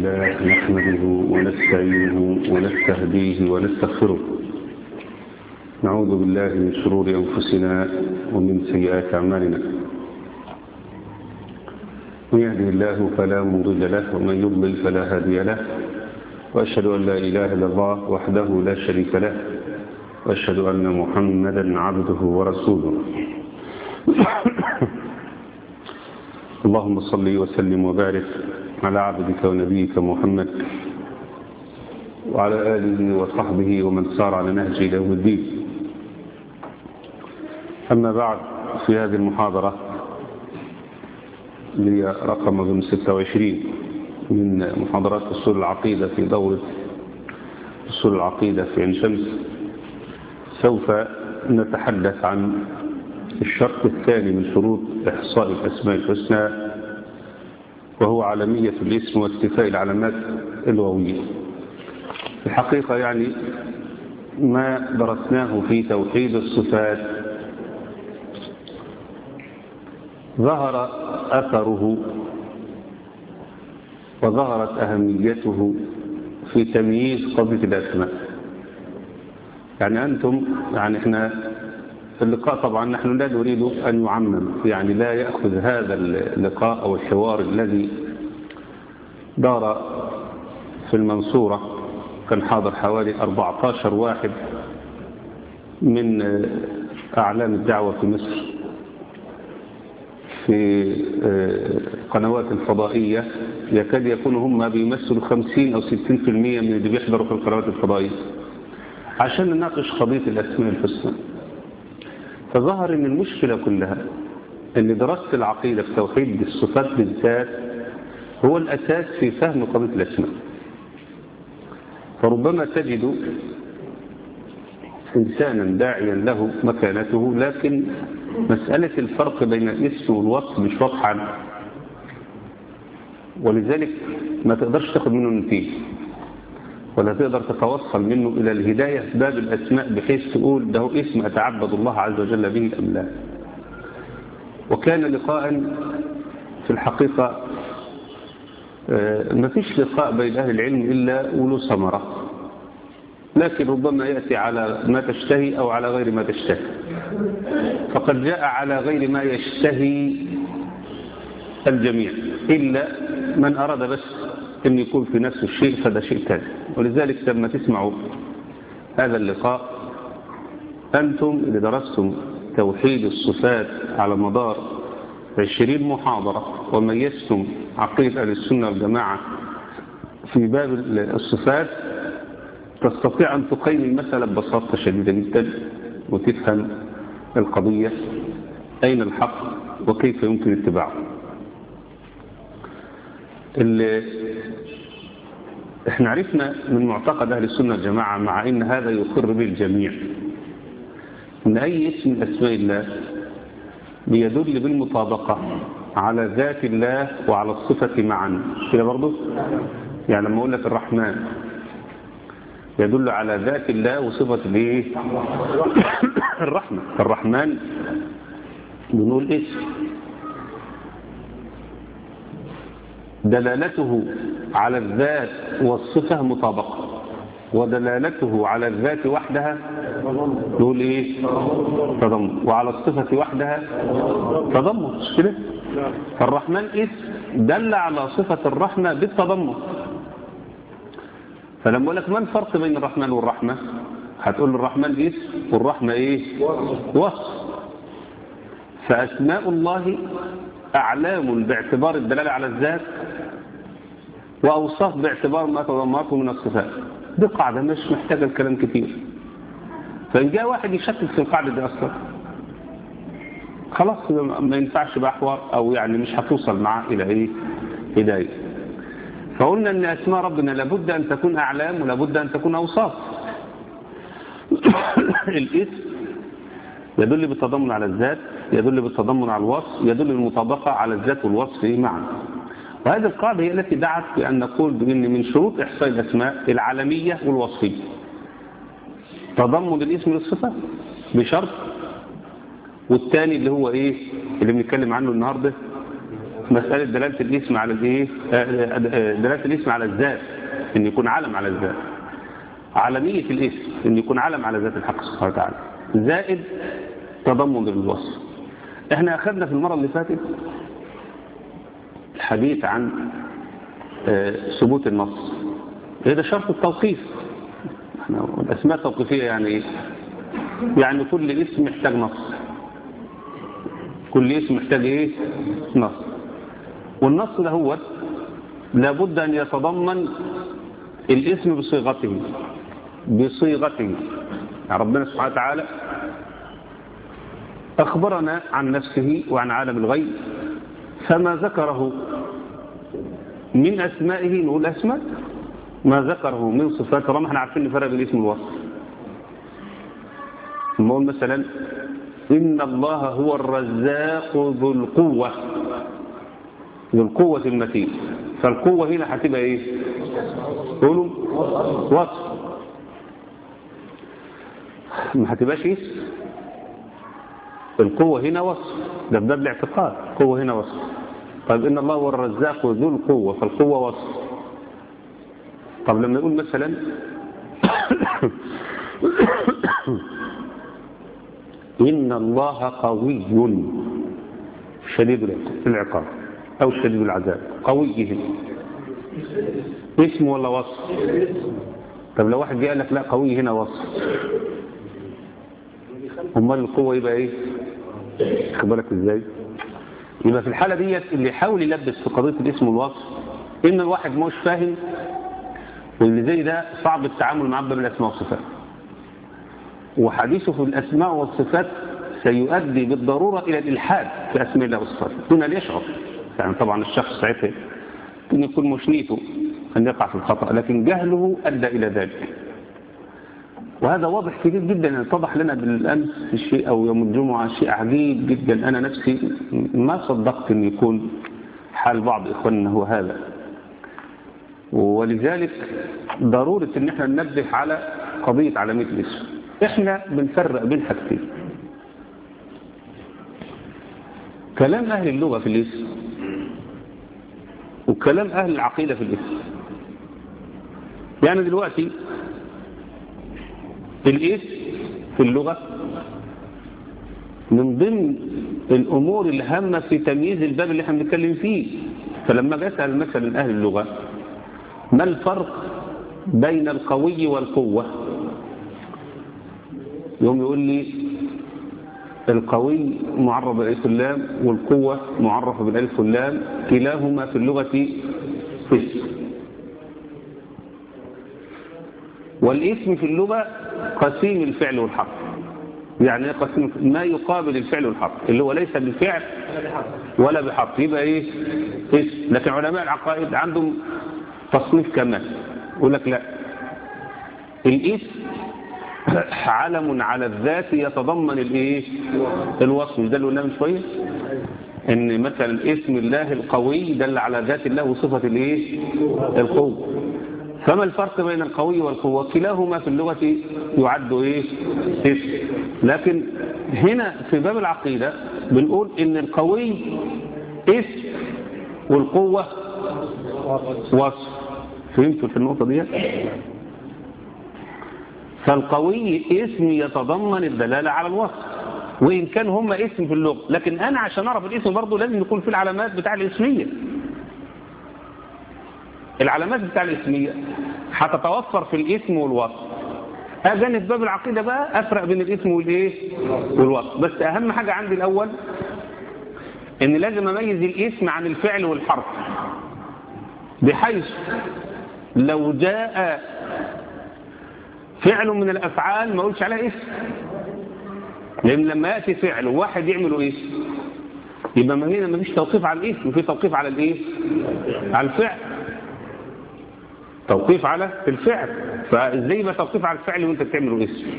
لله نحمده ونستعينه ونستهديه ونستغفره نعوذ بالله من شرور أنفسنا ومن سيئات أعمالنا من يهده الله فلا مضل له ومن يضلل فلا هادي له وأشهد أن لا إله إلا الله وحده لا شريك له وأشهد أن محمدا عبده ورسوله اللهم صل وسلم وبارك على عبدك ونبيك محمد وعلى آله وصحبه ومن سار على نهجه إلى يوم الدين أما بعد في هذه المحاضرة اللي هي رقم من 26 من محاضرات أصول العقيدة في دورة أصول العقيدة في عين شمس سوف نتحدث عن الشرط الثاني من شروط إحصاء الأسماء الحسنى وهو عالمية الاسم واستيفاء العلامات اللغوية الحقيقة يعني ما درسناه في توحيد الصفات ظهر أثره وظهرت أهميته في تمييز قضية الأسماء يعني أنتم يعني إحنا في اللقاء طبعا نحن لا نريد أن يعمم يعني لا يأخذ هذا اللقاء أو الحوار الذي دار في المنصورة كان حاضر حوالي 14 واحد من أعلام الدعوة في مصر في القنوات الفضائية يكاد يكونوا هم بيمثلوا 50 أو 60% من اللي بيحضروا في القنوات الفضائية عشان نناقش قضية الأسماء الحسنى فظهر ان المشكلة كلها ان دراسة العقيدة في توحيد الصفات بالذات هو الأساس في فهم قضية الأسماء فربما تجد إنسانا داعيا له مكانته لكن مسألة الفرق بين الاسم والوصف مش واضحة ولذلك ما تقدرش تاخد منه نتيجة ولا تقدر تتوصل منه إلى الهداية في باب الأسماء بحيث تقول ده هو اسم أتعبد الله عز وجل به أم لا وكان لقاء في الحقيقة ما فيش لقاء بين أهل العلم إلا ولو ثمرة لكن ربما يأتي على ما تشتهي أو على غير ما تشتهي فقد جاء على غير ما يشتهي الجميع إلا من أراد بس أن يكون في نفس الشيء فده شيء ثاني ولذلك لما تسمعوا هذا اللقاء أنتم اللي درستم توحيد الصفات على مدار عشرين محاضرة وميزتم عقيدة أهل السنة والجماعة في باب الصفات تستطيع أن تقيم المسألة ببساطة شديدة جدا وتفهم القضية أين الحق وكيف يمكن اتباعه احنا عرفنا من معتقد أهل السنة والجماعة مع ان هذا يقر به الجميع ان اي اسم من اسماء الله بيدل بالمطابقة على ذات الله وعلى الصفة معا كده برضو يعني لما اقول لك الرحمن يدل على ذات الله وصفة الايه الرحمة الرحمن بنقول اسم دلالته على الذات والصفة مطابقة ودلالته على الذات وحدها نقول ايه تضمن وعلى الصفة وحدها تضمن مش كده الرحمن اسم دل على صفة الرحمة بالتضمن فلما اقول لك ما الفرق بين الرحمن والرحمة هتقول الرحمن اسم والرحمة ايه وصف فأسماء الله أعلام باعتبار الدلالة على الذات وأوصاف باعتبار ما تضمنته من الصفات دي قاعدة مش محتاجة الكلام كتير فإن جاء واحد يشكك في القاعدة دي أصلا خلاص ما ينفعش بقى حوار أو يعني مش هتوصل معاه إلى إيه هداية فقلنا أن أسماء ربنا لابد أن تكون أعلام ولابد أن تكون أوصاف الاسم يدل بالتضمن على الذات يدل بالتضمن على الوصف يدل بالمطابقة على الذات والوصف معا وهذه القاعدة هي التي دعت بأن نقول بأن من شروط إحصاء الأسماء العالمية والوصفية تضمن الاسم للصفة بشرط والثاني اللي هو إيه اللي بنتكلم عنه النهاردة مسألة دلالة الاسم على الايه دلالة الاسم على الذات ان يكون علم على الذات عالمية الاسم ان يكون علم على ذات الحق سبحانه وتعالى زائد تضمن للوصف احنا اخذنا في المرة اللي فاتت الحديث عن ثبوت النص هذا شرط التوقيف احنا الاسماء التوقيفية يعني ايه يعني كل اسم محتاج نص كل اسم محتاج ايه نص والنص ده هو لابد ان يتضمن الاسم بصيغته بصيغته يعني ربنا سبحانه وتعالى أخبرنا عن نفسه وعن عالم الغيب فما ذكره من أسمائه نقول أسماء ما ذكره من صفات طالما احنا عارفين الفرق بين الاسم والوصف نقول مثلا إن الله هو الرزاق ذو القوة ذو القوة المتين فالقوة هنا هتبقى ايه قولوا وصف ما هتبقاش اسم القوة هنا وصف ده باب الاعتقاد قوة هنا وصف طيب إن الله هو الرزاق ذو القوة فالقوة وصف طب لما نقول مثلا إن الله قوي شديد العقاب أو شديد العذاب قوي هنا اسم ولا وصف طب لو واحد جاء لك لا قوي هنا وصف امال القوة يبقى ايه بالك ازاي يبقى في الحالة ديت اللي يحاول يلبس في قضية الاسم والوصف ان الواحد مش فاهم واللي زي ده صعب التعامل معاه باب الاسماء والصفات وحديثه في الاسماء والصفات سيؤدي بالضرورة الى الالحاد في اسماء الله والصفات دون ان يشعر يعني طبعا الشخص ساعتها ممكن يكون مش نيته ان يقع في الخطأ لكن جهله ادى الى ذلك وهذا واضح كثير جدا اتضح لنا بالامس الشيء او يوم الجمعه شيء عجيب جدا انا نفسي ما صدقت ان يكون حال بعض اخواننا هو هذا ولذلك ضروره ان احنا ننبه على قضيه علاميه الاسم احنا بنفرق بين حاجتين كلام اهل اللغه في الاسم وكلام اهل العقيده في الاسم يعني دلوقتي الاسم في اللغة من ضمن الأمور الهامة في تمييز الباب اللي احنا بنتكلم فيه فلما أسأل مثلا أهل اللغة ما الفرق بين القوي والقوة يوم يقول لي القوي معرف بالالف واللام والقوة معرفة بالالف واللام كلاهما في اللغة اسم والاسم في اللغة قسيم الفعل والحرف يعني قسيم ما يقابل الفعل والحرف اللي هو ليس بالفعل ولا بحرف يبقى ايه اسم لكن علماء العقائد عندهم تصنيف كمان يقول لك لا الاسم علم على الذات يتضمن الايه الوصف ده اللي قلناه من شويه ان مثلا اسم الله القوي دل على ذات الله وصفه الايه القوه فما الفرق بين القوي والقوة كلاهما في اللغة يعد إيه اسم لكن هنا في باب العقيدة بنقول إن القوي اسم والقوة وصف فهمتوا في النقطة دي فالقوي اسم يتضمن الدلالة على الوصف وإن كان هم اسم في اللغة لكن أنا عشان أعرف الاسم برضه لازم يكون في العلامات بتاع الاسمية العلامات بتاع الاسمية هتتوفر في الاسم والوصف أجانب في باب العقيدة بقى أفرق بين الاسم والإيه والوصف بس أهم حاجة عندي الأول إن لازم أميز الاسم عن الفعل والحرف بحيث لو جاء فعل من الأفعال ما أقولش عليه اسم لأن لما يأتي فعل وواحد يعمله اسم يبقى ما هنا ما فيش توقيف على الاسم في توقيف على الايه على الفعل توقيف على الفعل فازاي يبقى توقيف على الفعل وانت بتعمله اسم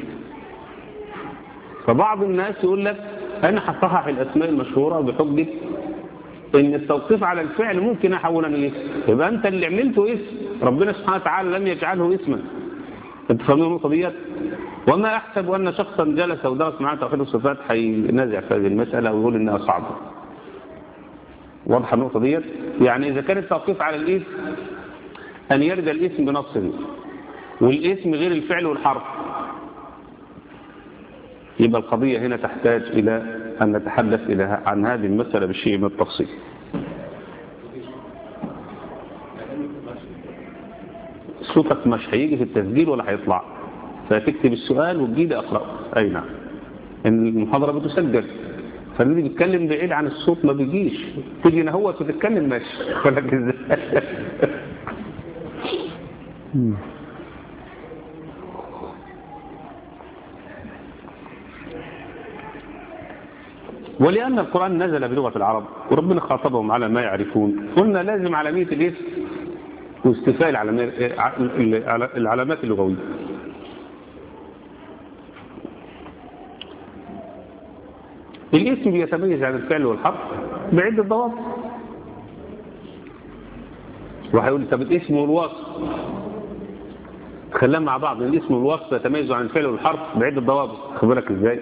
فبعض الناس يقول لك انا هصحح الاسماء المشهوره بحجه ان التوقيف على الفعل ممكن احوله من اسم يبقى انت اللي عملته اسم ربنا سبحانه وتعالى لم يجعله اسما انت فاهمين النقطه ديت وما احسب ان شخصا جلس ودرس معاه توحيد الصفات هينازع في هذه المساله ويقول انها صعبه واضحة النقطة ديت يعني إذا كان التوقيف على الاسم أن يرد الاسم بنصه والاسم غير الفعل والحرف يبقى القضية هنا تحتاج إلى أن نتحدث إلى عن هذه المسألة بشيء من التفصيل صوتك مش هيجي في التسجيل ولا هيطلع فتكتب السؤال وتجيلي أقرأ أي نعم إن المحاضرة بتسجل فاللي بيتكلم بعيد عن الصوت ما بيجيش تيجي نهوت وتتكلم ماشي ولك ازاي ولأن القرآن نزل بلغة العرب وربنا خاطبهم على ما يعرفون قلنا لازم علامية الاسم واستفاء العلامات اللغوية الاسم بيتميز عن الفعل والحرف بعدة ضوابط وهيقول طب الاسم والوصف خلينا مع بعض الاسم والوصف يتميزوا عن الفعل والحرف بعدة ضوابط خد بالك ازاي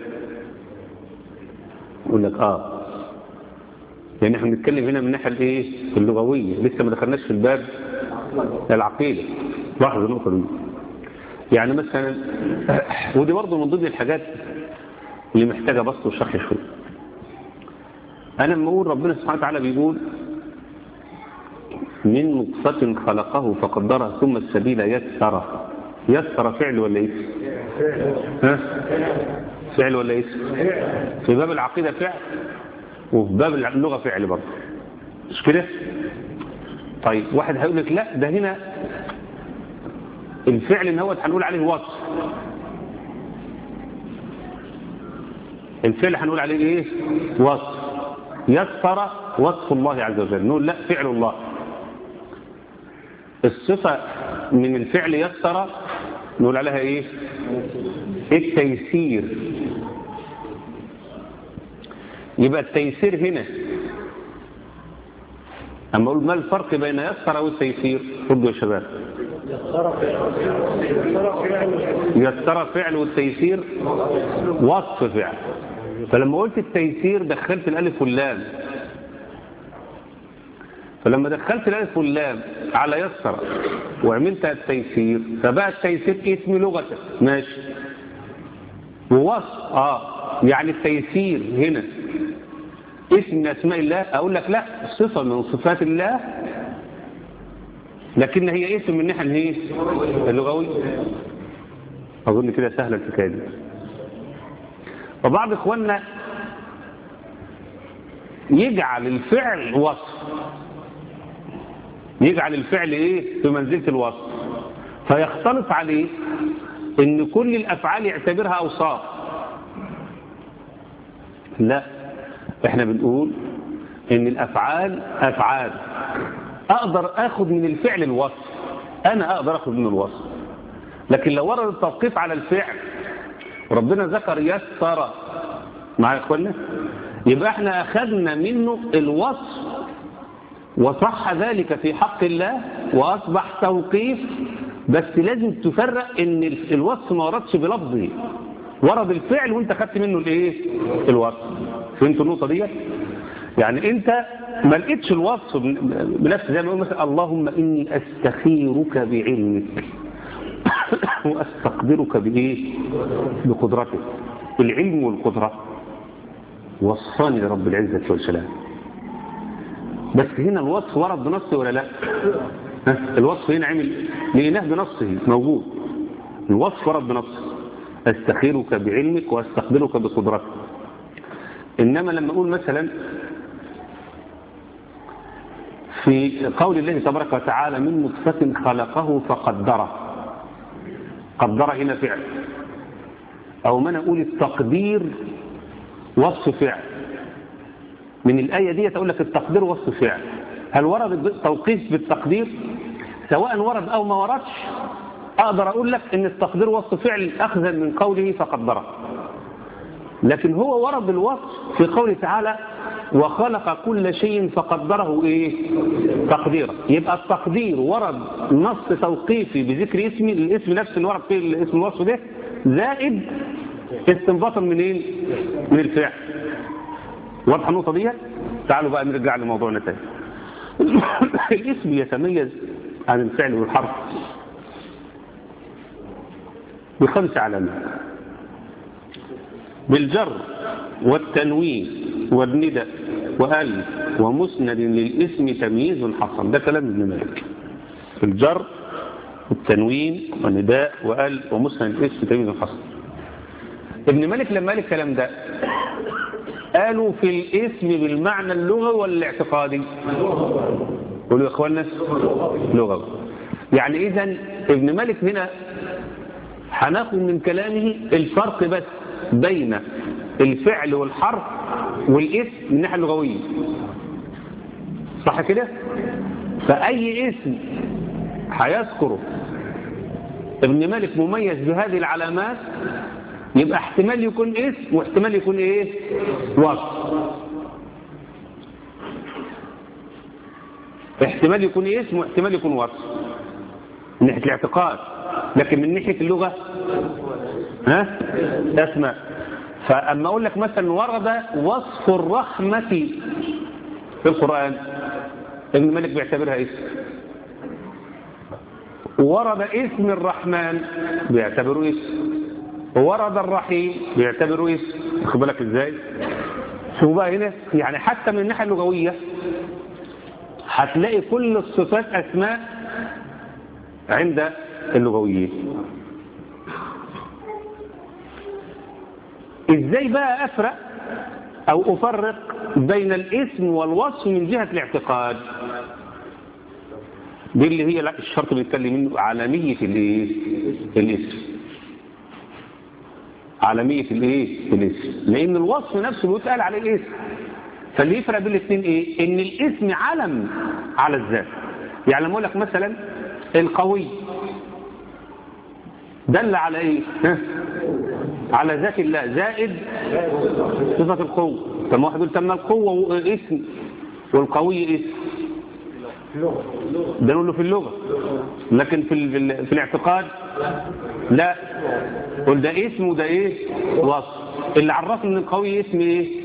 يقول لك اه لان احنا بنتكلم هنا من الناحيه الايه اللغويه لسه ما دخلناش في الباب العقيده لاحظ النقطه دي يعني مثلا ودي برضه من ضمن الحاجات اللي محتاجه بسط وشرح شويه انا لما اقول ربنا سبحانه وتعالى بيقول من نطفة خلقه فقدرها ثم السبيل يسر يسر فعل ولا اسم ها فعل ولا اسم في باب العقيدة فعل وفي باب اللغة فعل برضه مش كده طيب واحد هيقول لك لا ده هنا الفعل ان هو هنقول عليه وصف الفعل هنقول عليه ايه وصف يسر وصف الله عز وجل نقول لا فعل الله الصفة من الفعل يسر نقول عليها ايه التيسير يبقى التيسير هنا اما اقول ما الفرق بين يسر والتيسير ردوا يا شباب يسر فعل والتيسير وصف فعل فلما قلت التيسير دخلت الالف واللام فلما دخلت الالف واللام على يسر وعملت التيسير فبقى التيسير اسم لغة ماشي ووصف اه يعني التيسير هنا اسم من اسماء الله اقول لك لا صفة من صفات الله لكن هي اسم من الناحيه اللي هي اللغوي اظن كده سهله الحكايه دي وبعض اخواننا يجعل الفعل وصف يجعل الفعل ايه في منزله الوصف فيختلط عليه ان كل الافعال يعتبرها اوصاف لا احنا بنقول ان الافعال افعال اقدر اخذ من الفعل الوصف انا اقدر اخذ منه الوصف لكن لو ورد التوقيف على الفعل ربنا ذكر يسر مع اخواننا يبقى احنا اخذنا منه الوصف وصح ذلك في حق الله واصبح توقيف بس لازم تفرق ان الوصف ما وردش بلفظه ورد الفعل وانت خدت منه الايه الوصف فهمتوا النقطه ديت يعني انت ما لقيتش الوصف بنفس زي ما يقول مثلا اللهم اني استخيرك بعلمك واستقدرك بايه بقدرتك العلم والقدره وصاني لرب العزه والسلام بس هنا الوصف ورد بنصه ولا لا الوصف هنا عمل لقيناه بنصه موجود الوصف ورد بنصه استخيرك بعلمك واستقدرك بقدرتك انما لما اقول مثلا في قول الله تبارك وتعالى من نطفة خلقه فقدره قدر هنا فعل او ما نقول التقدير وصف فعل من الآية دي تقول لك التقدير وصف فعل هل ورد توقيف بالتقدير سواء ورد أو ما وردش أقدر أقول لك إن التقدير وصف فعل أخذا من قوله فقدره لكن هو ورد الوصف في قوله تعالى وخلق كل شيء فقدره ايه تقديرا يبقى التقدير ورد نص توقيفي بذكر اسم الاسم نفس اللي ورد فيه الاسم الوصف ده زائد استنباطا من ايه من الفعل واضحه النقطه دي تعالوا بقى نرجع لموضوعنا تاني الاسم يتميز عن الفعل والحرف بخمس علامات بالجر والتنوين والندى وأل ومسند للاسم تمييز حصل ده كلام ابن مالك الجر والتنوين والنداء وأل ومسند للاسم تمييز حصل ابن مالك لما قال الكلام ده قالوا في الاسم بالمعنى اللغوي ولا الاعتقادي قولوا يا اخوانا لغوي يعني اذا ابن مالك هنا هناخد من كلامه الفرق بس بين الفعل والحرف والاسم من الناحيه اللغويه صح كده فاي اسم هيذكره ابن مالك مميز بهذه العلامات يبقى احتمال يكون اسم واحتمال يكون ايه وصف احتمال يكون اسم واحتمال يكون وصف من ناحيه الاعتقاد لكن من ناحيه اللغه ها اسماء فاما اقول لك مثلا ورد وصف الرحمه في القران ابن مالك بيعتبرها اسم ورد اسم الرحمن بيعتبره اسم ورد الرحيم بيعتبره اسم واخد بالك ازاي شوف بقى هنا يعني حتى من الناحيه اللغويه هتلاقي كل الصفات اسماء عند اللغويين ازاي بقى افرق او افرق بين الاسم والوصف من جهه الاعتقاد دي اللي هي لا الشرط اللي بيتكلم منه عالميه الايه الاسم عالمية الايه الاسم لان الوصف نفسه بيتقال عليه الاسم فاللي يفرق بين الاثنين ايه ان الاسم علم على الذات يعني لما اقول لك مثلا القوي دل على ايه ها؟ على ذات الله زائد صفة القوة طب واحد يقول تم القوة اسم والقوي اسم ده نقول له في اللغة لكن في, في, في الاعتقاد لا قول ده اسم وده ايه وصف اللي عرفنا ان القوي اسم ايه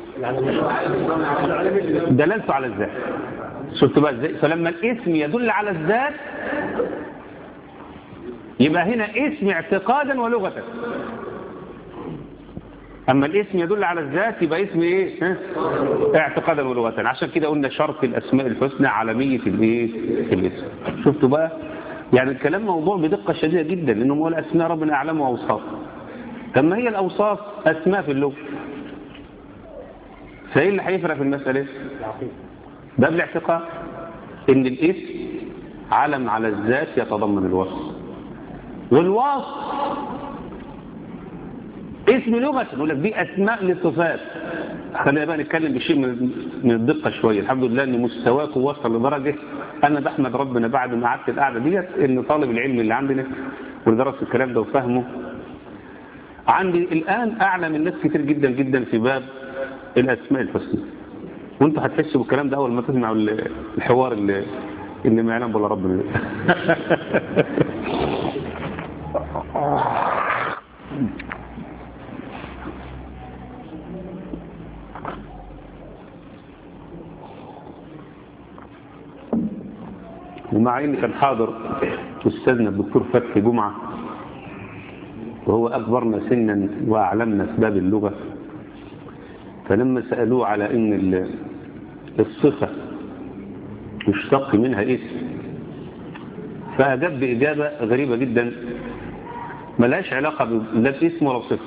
دلالته على الذات شفت بقى ازاي فلما الاسم يدل على الذات يبقى هنا اسم اعتقادا ولغة أما الاسم يدل على الذات يبقى اسم إيه؟ ها؟ اعتقادا ولغة عشان كده قلنا شرط الأسماء الحسنى عالمية الإيه؟ الاسم شفتوا بقى؟ يعني الكلام موضوع بدقة شديدة جدا لأنه هو الأسماء ربنا أعلم وأوصاف طب ما هي الأوصاف أسماء في اللغة فإيه اللي هيفرق في المسألة؟ ده بالاعتقاد إن الاسم علم على الذات يتضمن الوصف والوصف اسم لغة نقول لك دي أسماء للصفات خلينا بقى نتكلم بشيء من من الدقة شوية الحمد لله ان مستواكم وصل لدرجة أنا بحمد ربنا بعد ما قعدت القعدة ديت إن طالب العلم اللي عندنا ودرس الكلام ده وفهمه عندي الآن أعلى من ناس كتير جدا جدا في باب الأسماء الحسنى وانتوا هتحسوا بالكلام ده أول ما تسمعوا الحوار اللي اللي ما يعلم بالله ربنا ومع ان كان حاضر استاذنا الدكتور فتحي جمعه وهو اكبرنا سنا واعلمنا في باب اللغه فلما سالوه على ان الصفه يشتق منها اسم فاجاب باجابه غريبه جدا ملهاش علاقه لا باسم ولا صفه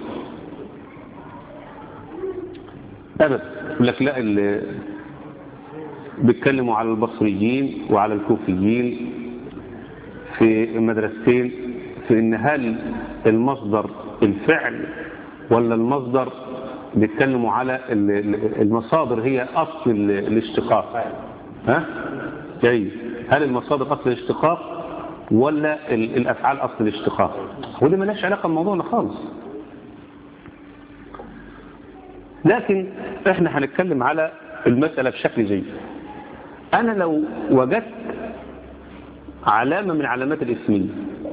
ابدا يقول لك لا بيتكلموا على البصريين وعلى الكوفيين في مدرستين في ان هل المصدر الفعل ولا المصدر بيتكلموا على المصادر هي اصل الاشتقاق ها جيد هل المصادر اصل الاشتقاق ولا الافعال اصل الاشتقاق ودي مالهاش علاقه بموضوعنا خالص لكن احنا هنتكلم على المساله بشكل جيد أنا لو وجدت علامة من علامات الاسمية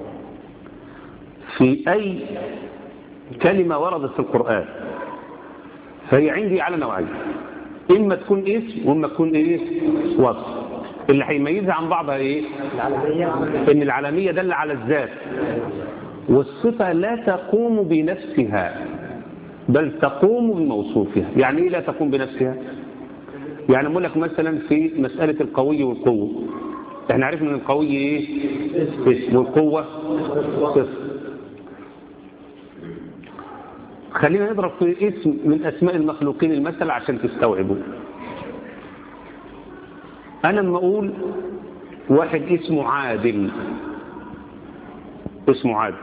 في أي كلمة وردت في القرآن فهي عندي على نوعين إما تكون اسم وإما تكون إيه وصف اللي هيميزها عن بعضها إيه إن العالمية دل على الذات والصفة لا تقوم بنفسها بل تقوم بموصوفها يعني إيه لا تقوم بنفسها يعني أقول لك مثلا في مسألة القوي والقوة احنا عرفنا ان القوي ايه اسم والقوة صفر خلينا نضرب في اسم من اسماء المخلوقين المثل عشان تستوعبوا انا لما اقول واحد اسمه عادل اسمه عادل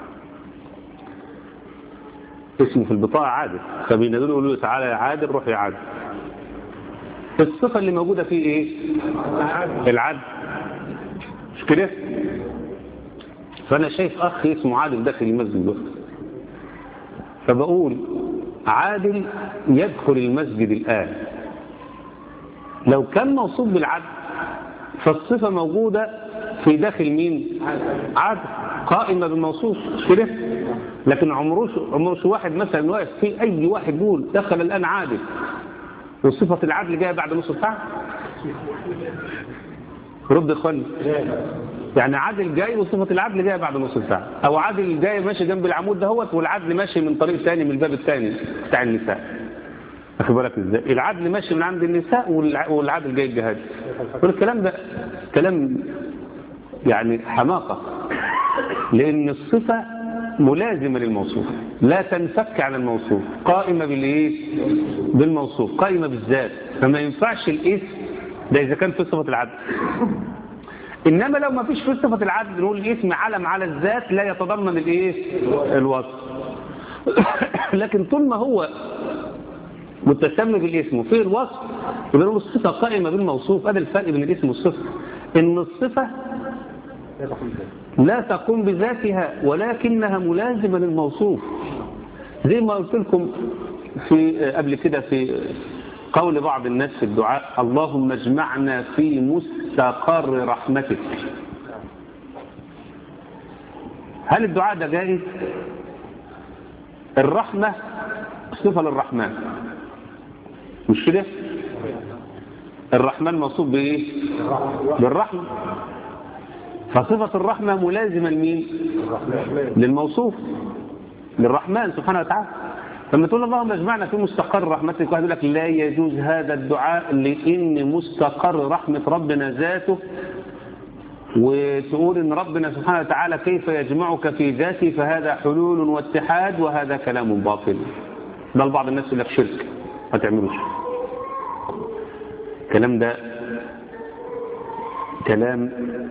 اسمه في البطاقة عادل فبينادوا له يقولوا له تعالى يا عادل روح يا عادل الصفة اللي موجودة فيه ايه العدل مش كده فانا شايف اخ اسمه عادل داخل المسجد دلوقتي فبقول عادل يدخل المسجد الان لو كان موصوف بالعدل فالصفة موجودة في داخل مين عادل قائمة بالموصوف مش كده لكن عمروش عمروش واحد مثلا واقف في اي واحد يقول دخل الان عادل وصفة العدل جاية بعد نص ساعة رد اخواني يعني عادل جاي وصفة العدل جاية بعد نص ساعة او عادل جاي ماشي جنب العمود دهوت والعدل ماشي من طريق ثاني من الباب الثاني بتاع النساء واخد بالك ازاي العدل ماشي من عند النساء والعدل جاي الجهاد والكلام ده كلام يعني حماقة لان الصفة ملازمة للموصوف لا تنفك عن الموصوف قائمة بالايه بالموصوف قائمة بالذات فما ينفعش الاسم ده اذا كان في صفة العدل انما لو ما فيش في صفة العدل نقول الاسم علم على الذات لا يتضمن الايه الوصف لكن طول ما هو متسمى بالاسم وفيه الوصف يبقى نقول الصفة قائمة بالموصوف هذا الفرق بين الاسم والصفة ان الصفة لا تقوم بذاتها ولكنها ملازمة للموصوف زي ما قلت لكم في قبل كده في قول بعض الناس في الدعاء اللهم اجمعنا في مستقر رحمتك هل الدعاء ده جائز الرحمة صفة للرحمن مش كده الرحمن موصوف بايه بالرحمة فصفة الرحمة ملازمة لمين للموصوف للرحمن سبحانه وتعالى لما تقول اللهم اجمعنا في مستقر رحمتك واحد يقول لك لا يجوز هذا الدعاء لان مستقر رحمة ربنا ذاته وتقول ان ربنا سبحانه وتعالى كيف يجمعك في ذاته فهذا حلول واتحاد وهذا كلام باطل ده بعض الناس يقول لك شرك ما تعملوش الكلام ده كلام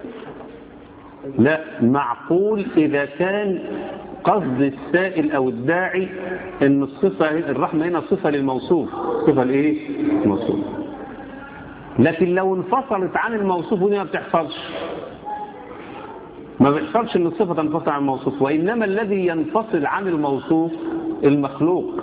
لا معقول إذا كان قصد السائل أو الداعي أن الصفة الرحمة هنا صفة للموصوف صفة لإيه؟ الموصوف لكن لو انفصلت عن الموصوف ودي ما بتحصلش ما بيحصلش ان الصفة تنفصل عن الموصوف وإنما الذي ينفصل عن الموصوف المخلوق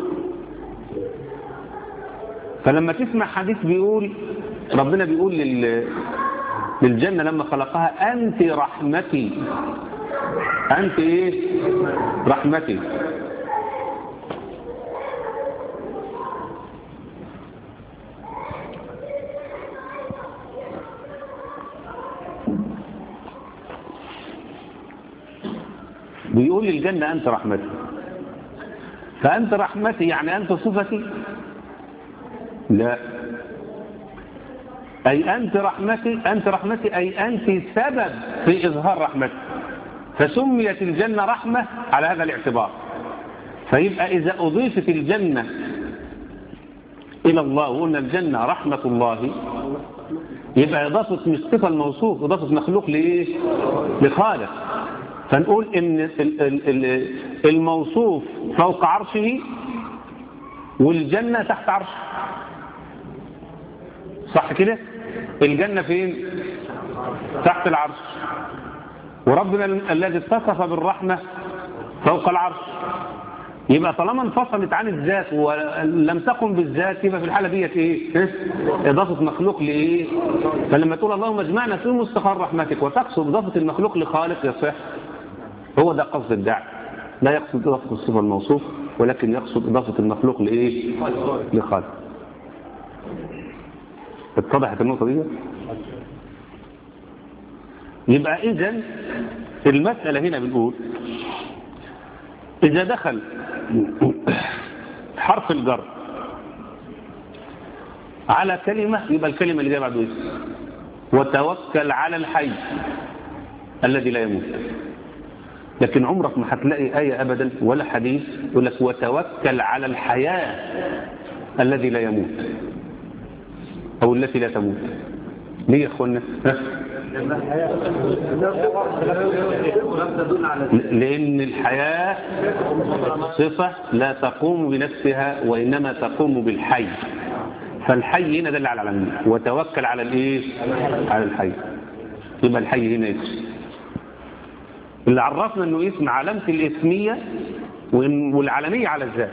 فلما تسمع حديث بيقول ربنا بيقول لل للجنة لما خلقها أنت رحمتي أنت إيه رحمتي بيقول للجنة أنت رحمتي فأنت رحمتي يعني أنت صفتي لا أي أنت رحمتي أنت رحمتي أي أنت سبب في إظهار رحمتي فسميت الجنة رحمة على هذا الاعتبار فيبقى إذا أضيفت الجنة إلى الله وقلنا الجنة رحمة الله يبقى إضافة مش صفة الموصوف إضافة مخلوق لإيه؟ لخالق فنقول إن الموصوف فوق عرشه والجنة تحت عرشه صح كده الجنة فين تحت العرش وربنا الذي اتصف بالرحمة فوق العرش يبقى طالما انفصلت عن الذات ولم تقم بالذات يبقى في الحالة ديت ايه اضافة مخلوق لايه فلما تقول اللهم اجمعنا في مستقر رحمتك وتقصد اضافة المخلوق لخالق يصح هو ده قصد الداعي لا يقصد اضافة الصفة الموصوف ولكن يقصد اضافة المخلوق لايه لخالق اتضحت النقطة دي يبقى إذا المسألة هنا بنقول إذا دخل حرف الجر على كلمة يبقى الكلمة اللي جايه بعده اسم وتوكل على الحي الذي لا يموت لكن عمرك ما هتلاقي آية أبدا ولا حديث يقول لك وتوكل على الحياة الذي لا يموت أو التي لا تموت ليه يا أخوانا لأن الحياة صفة لا تقوم بنفسها وإنما تقوم بالحي فالحي هنا دل على العالمين وتوكل على الايه على الحي يبقى الحي هنا اسم اللي عرفنا انه اسم علامة الاسمية والعالمية على الذات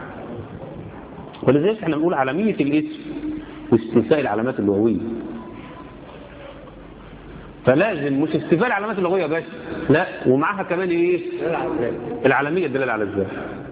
ولذلك احنا بنقول عالمية الاسم واستيفاء العلامات اللغوية فلازم مش استيفاء العلامات اللغوية بس لا ومعها كمان ايه العالمية الدلالة على الذات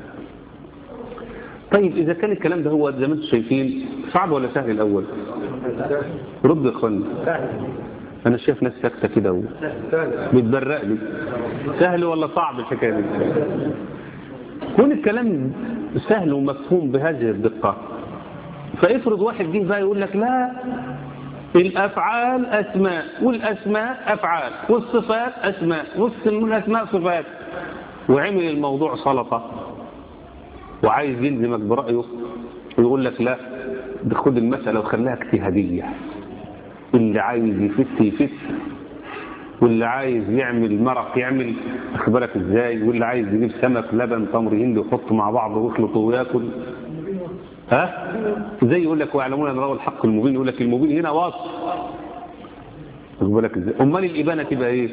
طيب إذا كان الكلام ده هو زي ما انتم شايفين صعب ولا سهل الأول رد يا اخوانا أنا شايف ناس ساكتة كده و... بتبرق لي سهل ولا صعب الحكاية دي كون الكلام سهل ومفهوم بهذه الدقة فافرض واحد جه بقى يقول لك لا الأفعال أسماء والأسماء أفعال والصفات أسماء والأسماء صفات وعمل الموضوع سلطة وعايز يلزمك برأيه ويقول لك لا خد المسألة وخليها اجتهادية اللي عايز يفت يفت واللي عايز يعمل مرق يعمل اخبارك ازاي واللي عايز يجيب سمك لبن تمر هندي ويحطه مع بعض ويخلطه وياكل ها زي يقول لك ويعلمون ان روى الحق المبين يقول لك المبين هنا وصف اخبارك ازاي امال الابانه تبقى ايه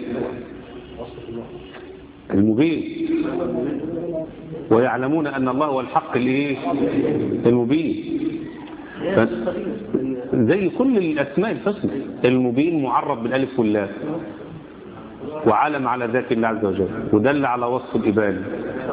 المبين ويعلمون أن الله هو الحق الايه المبين زي كل الأسماء الحسنى المبين معرب بالالف واللام وعلم على ذات الله عز وجل ودل على وصف الإبان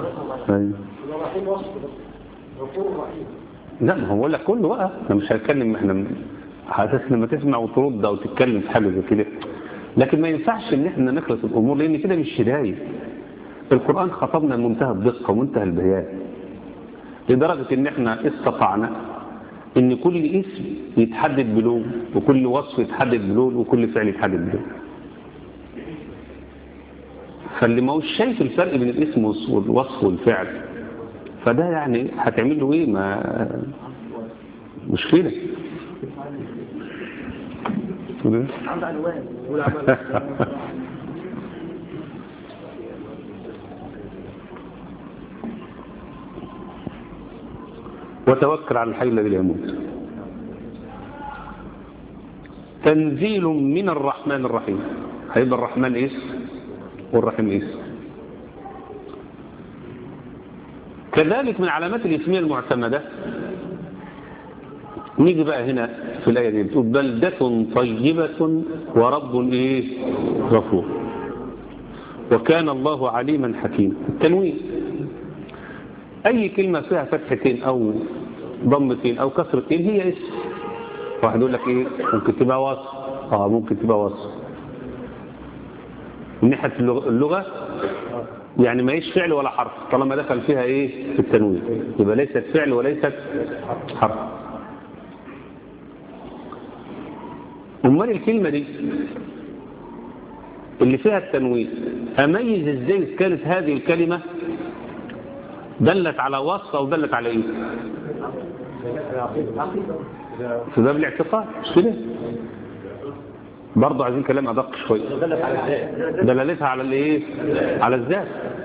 لا ما هو لك كله بقى احنا مش هنتكلم احنا حاسس لما تسمع وترد او تتكلم في حاجه زي كده لكن ما ينفعش ان احنا نخلص الامور لان كده مش هدايه القرآن خطبنا منتهى الدقة ومنتهى البيان لدرجة ان احنا استطعنا ان كل اسم يتحدد بلون وكل وصف يتحدد بلون وكل فعل يتحدد بلون فاللي ما هوش شايف الفرق بين الاسم والوصف والفعل فده يعني هتعمل له ايه ما مشكلة عنده عنوان وتوكل على الحي الذي لا يموت تنزيل من الرحمن الرحيم هيبقى الرحمن اسم والرحيم اسم كذلك من علامات الاسمية المعتمدة نيجي بقى هنا في الآية دي بتقول بلدة طيبة ورب إيه غفور وكان الله عليما حكيما التنوين أي كلمة فيها فتحتين أو ضمتين أو كسرتين هي اسم واحد يقول لك إيه ممكن تبقى وصف آه ممكن تبقى وصف من ناحية اللغة يعني ما هيش فعل ولا حرف طالما دخل فيها إيه في التنوين يبقى ليست فعل وليست حرف أمال الكلمة دي اللي فيها التنوين أميز إزاي كانت هذه الكلمة دلت على وصف أو دلت على إيه في باب الاعتقاد مش كده برضه عايزين كلام أدق شوية دلالتها على الإيه على الذات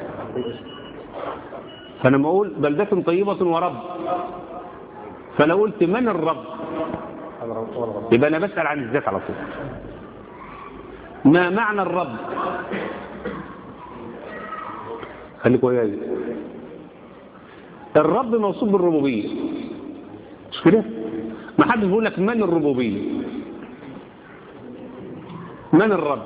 فأنا ما أقول بلدة طيبة ورب فلو قلت من الرب يبقى أنا بسأل عن الذات على طول ما معنى الرب خليك وياي الرب موصوف بالربوبية مش كده ما حد بيقول لك من الربوبية من الرب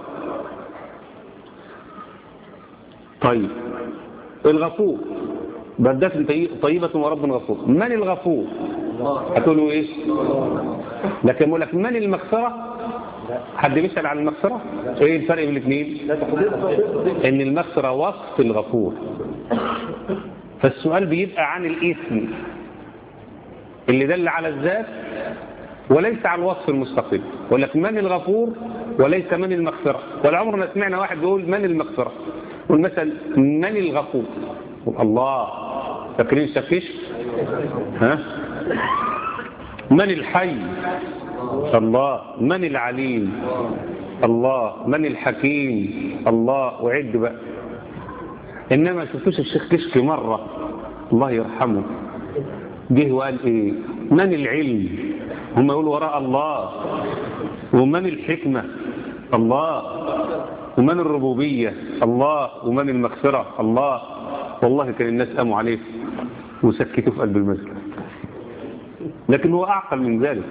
طيب الغفور بلدة طيبة ورب غفور من الغفور هتقولوا ايه لكن يقول لك من المغفرة حد بيسأل عن المغفرة ايه الفرق بين الاثنين ان المغفرة وصف الغفور فالسؤال بيبقى عن الاسم اللي دل على الذات وليس على الوصف المستقل يقول لك من الغفور وليس من المغفرة ولا عمرنا سمعنا واحد بيقول من المغفرة والمثل من الغفور الله فاكرين شفيش ها من الحي الله من العليم الله من الحكيم الله وعد بقى انما شفتوش الشيخ كشكي مرة الله يرحمه جه وقال ايه من العلم هم يقولوا وراء الله ومن الحكمة الله ومن الربوبية الله ومن المغفرة الله والله كان الناس قاموا عليه وسكتوا في قلب المسجد لكن هو أعقل من ذلك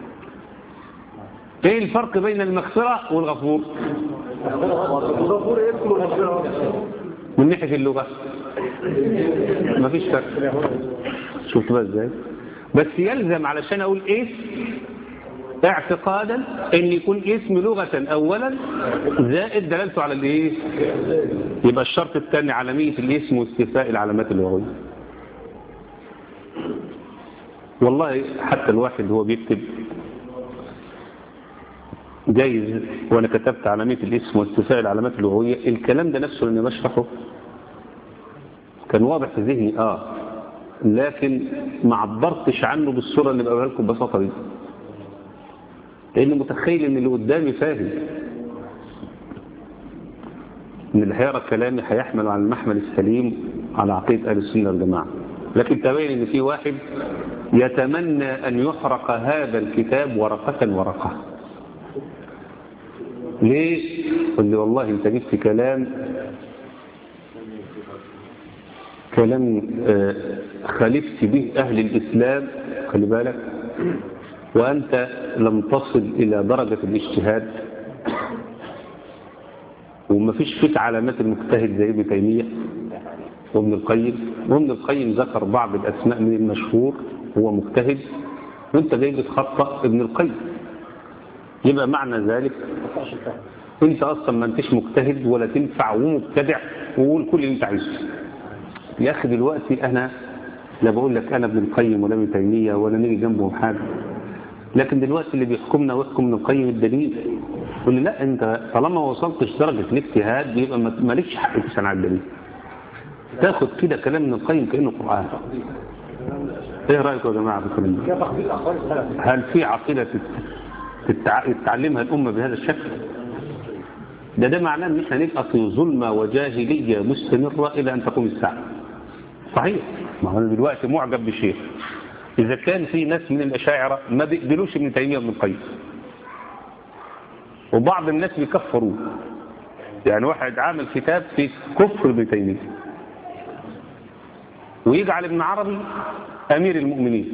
ايه الفرق بين المغفرة والغفور الغفور اسمه الغفور من ناحية اللغة مفيش فرق شفت بقى ازاي بس يلزم علشان اقول اسم اعتقادا ان يكون اسم لغة اولا زائد دلالته على الايه يبقى الشرط الثاني علامية الاسم واستيفاء العلامات اللغوية والله حتى الواحد هو بيكتب جايز وانا كتبت علامية الاسم واستيفاء العلامات اللغوية الكلام ده نفسه اللي بشرحه كان واضح في ذهني اه لكن ما عبرتش عنه بالصورة اللي بقولها لكم ببساطة دي لان متخيل ان اللي قدامي فاهم ان اللي هيقرا كلامي هيحمل على المحمل السليم على عقيدة اهل السنة والجماعة لكن تبين ان في واحد يتمنى ان يحرق هذا الكتاب ورقة ورقة ليه؟ قل لي والله انت جبت كلام كلام آه، خالفت به أهل الإسلام خلي بالك وأنت لم تصل إلى درجة الاجتهاد وما فيش فيك علامات المجتهد زي ابن تيمية وابن القيم وابن القيم ذكر بعض الأسماء من المشهور هو مجتهد وانت جاي بتخطأ ابن القيم يبقى معنى ذلك انت اصلا ما انتش مجتهد ولا تنفع ومبتدع وقول كل اللي انت عايزه يا اخي دلوقتي انا لا بقول لك انا ابن القيم ولا ابن تيميه ولا نيجي جنبهم حاجه لكن دلوقتي اللي بيحكمنا ويحكم ابن القيم الدليل يقول لي لا انت طالما ما وصلتش درجه الاجتهاد يبقى ما- مالكش حق تسال على الدليل تاخد كده كلام ابن القيم كانه قران ايه رايكم يا جماعه في الكلام ده كيف تخبير اخبار السلف هل في عقيدة تت- تتع- تتعلمها الأمة بهذا الشكل ده ده معناه ان احنا نبقى في ظلمة وجاهلية مستمرة إلى أن تقوم الساعة صحيح ما هو أنا دلوقتي معجب بشيء إذا كان في ناس من الأشاعرة ما بيقبلوش ابن تيمية وابن القيم وبعض الناس بيكفروه يعني واحد عامل كتاب في كفر ابن تيمية ويجعل ابن عربي أمير المؤمنين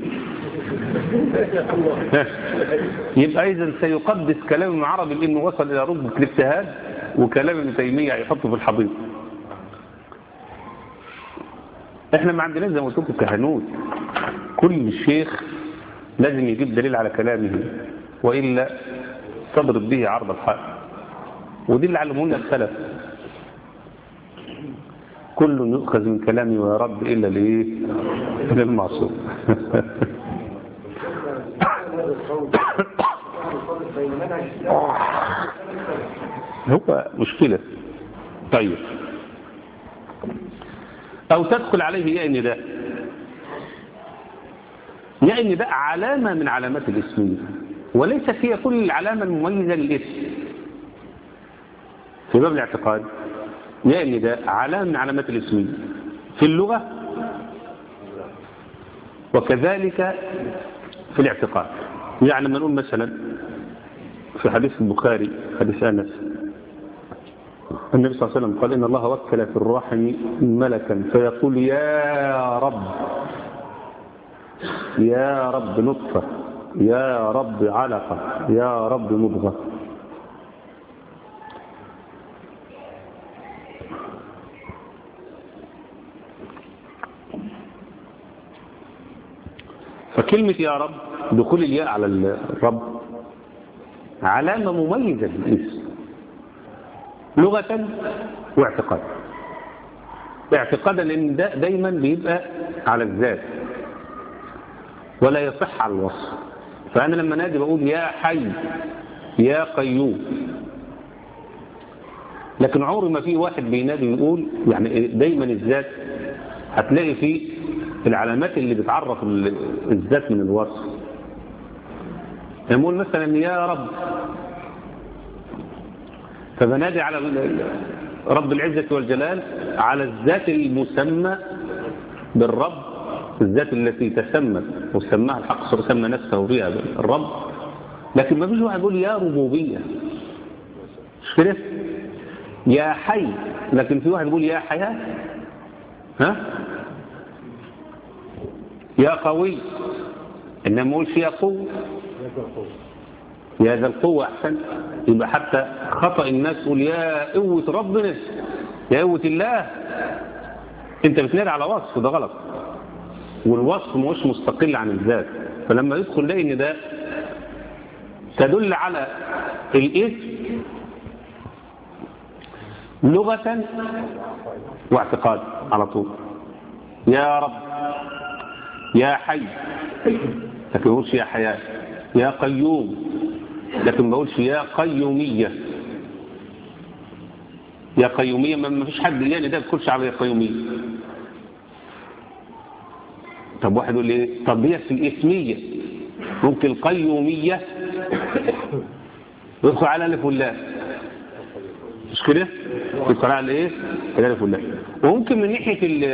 يبقى إذا سيقدس كلام ابن عربي لأنه وصل إلى رتبة الاجتهاد وكلام ابن تيمية هيحطه في الحضيض احنا ما عندناش زي ما قلت لكم كهنوت كل شيخ لازم يجيب دليل على كلامه وإلا تضرب به عرض الحائط ودي اللي علمونا السلف كل يؤخذ من كلامي ويرد إلا لإيه إلا المعصوم هو مشكلة طيب أو تدخل عليه ياء النداء ياء النداء علامة من علامات الاسمية وليست هي كل العلامة المميزة للاسم في باب الاعتقاد ياء النداء علامة من علامات الاسمية في اللغة وكذلك في الاعتقاد يعني لما نقول مثلا في حديث البخاري حديث أنس النبي صلى الله عليه وسلم قال إن الله وكل في الرحم ملكا فيقول يا رب يا رب نطفة يا رب علقة يا رب مضغة فكلمة يا رب دخول الياء على الرب علامة مميزة للاسم لغة واعتقادا اعتقادا لان ده دايما بيبقى على الذات ولا يصح على الوصف فأنا لما نادي بقول يا حي يا قيوم لكن عمر ما في واحد بينادي ويقول يعني دايما الذات هتلاقي فيه العلامات اللي بتعرف الذات من الوصف يقول مثلا يا رب فبنادي على رب العزة والجلال على الذات المسمى بالرب الذات التي تسمت وسماها الحق صلى الله عليه وسلم نفسه بها الرب لكن ما فيش واحد يقول يا ربوبية مش كده يا حي لكن في واحد يقول يا حياة ها يا قوي انما ما يقولش يا قوة يا ذا القوة احسن يبقى حتى خطأ الناس يقول يا قوة ربنا يا قوة الله انت بتنادي على وصف ده غلط والوصف مش مستقل عن الذات فلما يدخل لقي ان ده تدل على الاسم لغة واعتقاد على طول يا رب يا حي لكن ما يا حياة يا قيوم لكن ما بقولش يا قيومية يا قيومية ما فيش حد يعني ده بكل شعب يا قيومية طب واحد يقول لي طب هي في الإسمية ممكن القيومية يدخل على الف واللام مش كده يدخل على ايه الالف واللام وممكن من ناحية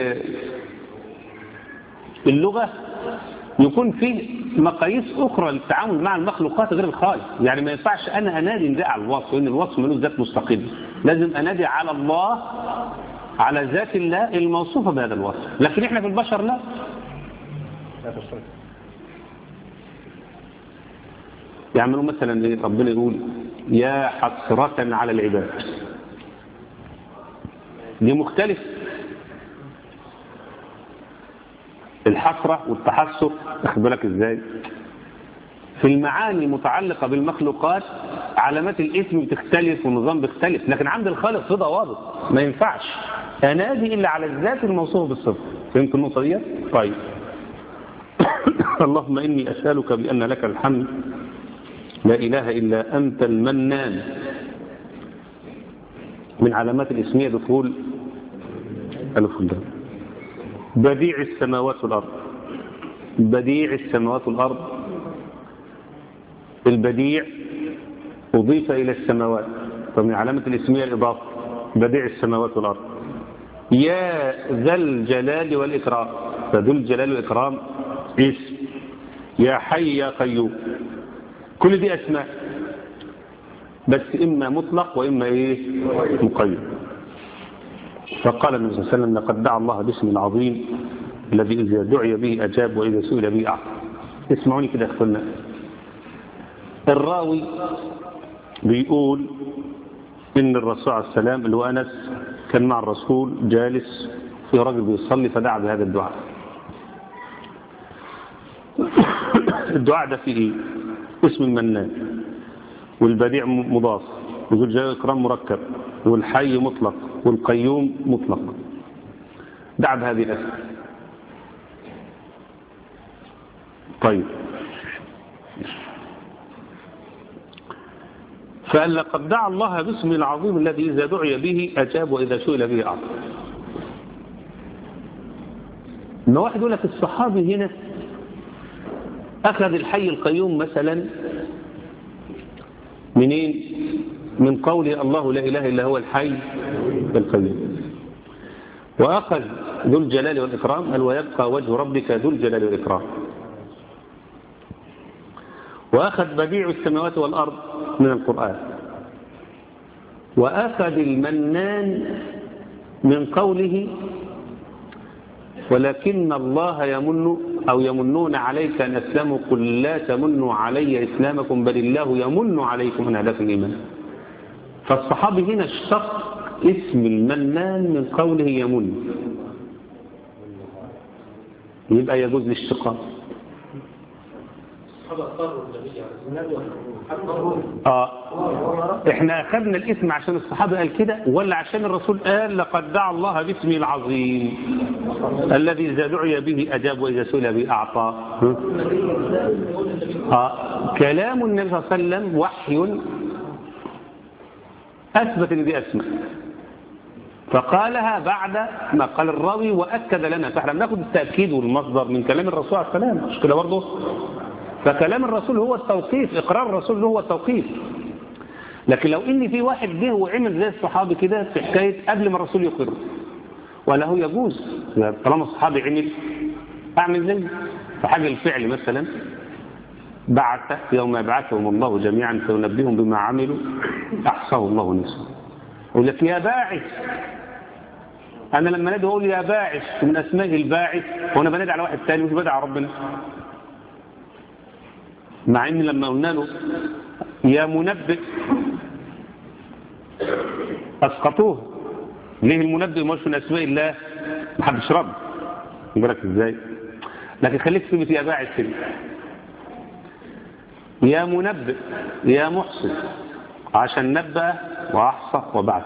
اللغة يكون فيه مقاييس أخرى للتعامل مع المخلوقات غير الخالق يعني ما ينفعش أنا أنادي نداء على الوصف لأن الوصف ملوش ذات مستقل لازم أنادي على الله على ذات الله الموصوفة بهذا الوصف لكن إحنا في البشر لا يعملوا مثلا إيه ربنا يقول يا حسرة على العباد دي مختلف الحسرة والتحسر اخد بالك ازاي في المعاني المتعلقة بالمخلوقات علامات الاسم بتختلف والنظام بيختلف لكن عند الخالق في ضوابط ما ينفعش انادي الا على الذات الموصوفه بالصفه فهمت النقطه دي طيب اللهم اني اسالك بان لك الحمد لا اله الا انت المنان من علامات الاسميه دخول الف واللام بديع السماوات والأرض بديع السماوات والأرض البديع أضيف إلى السماوات فمن علامة الاسمية الإضافة بديع السماوات والأرض يا ذا الجلال والإكرام فذو الجلال والإكرام اسم يا حي يا قيوم كل دي أسماء بس إما مطلق وإما إيه مقيد فقال النبي صلى الله عليه وسلم لقد دعا الله باسم العظيم الذي إذا دعي به أجاب وإذا سئل به أعطى اسمعوني كده أخونا الراوي بيقول إن الرسول عليه السلام اللي هو أنس كان مع الرسول جالس في رجل بيصلي فدعا بهذا الدعاء الدعاء ده فيه إيه؟ اسم المنان والبديع مضاف وذو الجلال والإكرام مركب والحي مطلق والقيوم مطلق دع بهذه الأسماء طيب فقال لقد دعا الله باسم العظيم الذي إذا دعي به أجاب وإذا سئل به أعطى ما واحد يقول لك الصحابي هنا أخذ الحي القيوم مثلا منين من قول الله لا إله إلا هو الحي القيوم وأخذ ذو الجلال والإكرام قال ويبقى وجه ربك ذو الجلال والإكرام وأخذ بديع السماوات والأرض من القرآن وأخذ المنان من قوله ولكن الله يمن أو يمنون عليك أن أسلموا قل لا تمنوا علي إسلامكم بل الله يمن عليكم أن هداكم الإيمان فالصحابي هنا اشتق اسم المنان من قوله يمن يبقى يجوز الاشتقاق اه احنا اخذنا الاسم عشان الصحابة قال كده ولا عشان الرسول قال لقد دعا الله باسمه العظيم الذي إذا دعي به أجاب وإذا سئل به أعطى ها؟ آه. كلام النبي صلى الله عليه وسلم وحي أثبت ان دي أسماء فقالها بعد ما قال الراوي وأكد لنا فاحنا بناخد التأكيد والمصدر من كلام الرسول عليه السلام مش كده برضه فكلام الرسول هو التوقيف إقرار الرسول هو التوقيف لكن لو إن في واحد جه وعمل زي الصحابي كده في حكاية قبل ما الرسول يقر وله يجوز يعني طالما الصحابي عمل أعمل زيه فحاجة الفعل مثلا بعث يوم يبعثهم الله جميعا فينبئهم بما عملوا أحصاه الله ونسوه يقول لك يا باعث أنا لما نادي أقول يا باعث من أسماء الباعث وأنا بنادي على واحد تاني مش بدعي على ربنا مع إن لما قلنا له يا منبئ أسقطوه ليه المنبئ مش من أسماء الله محدش رد بالك إزاي لكن خليك في يا باعث كده يا منبئ يا محسن عشان نبأ وأحصى وبعث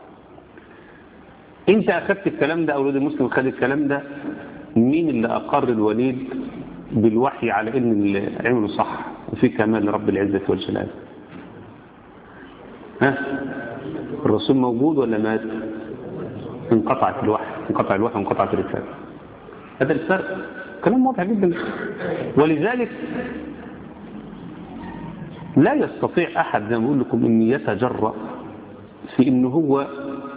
انت أخذت الكلام ده أولاد المسلم خد الكلام ده مين اللي أقر الوليد بالوحي على ان اللي عمله صح وفي كمال رب العزة والجلال ها الرسول موجود ولا مات انقطعت الوحي انقطع الوحي وانقطعت الرسالة هذا الفرق كلام واضح جدا ولذلك لا يستطيع أحد زي ما بقول لكم أن يتجرأ في أنه هو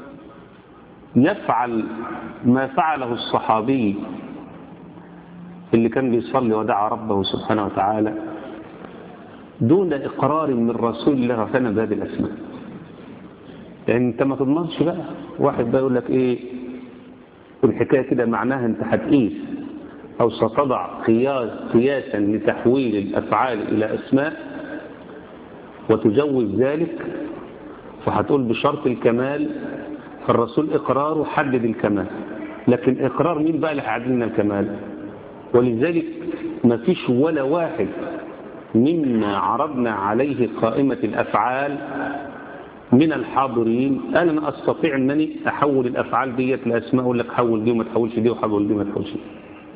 يفعل ما فعله الصحابي اللي كان بيصلي ودعا ربه سبحانه وتعالى دون إقرار من رسول الله صلى الله عليه وسلم بهذه الأسماء يعني انت ما تضمنش بقى واحد بقى يقول لك ايه الحكاية كده معناها انت هتقيس او ستضع قياس قياسا لتحويل الافعال الى اسماء وتجوز ذلك فهتقول بشرط الكمال فالرسول اقراره حدد الكمال لكن اقرار مين بقى اللي هيحدد لنا الكمال ولذلك ما فيش ولا واحد مما عرضنا عليه قائمة الأفعال من الحاضرين قال أنا أستطيع أنني أحول الأفعال ديت لأسماء أقول لك حول دي وما تحولش دي وحول دي وما تحولش دي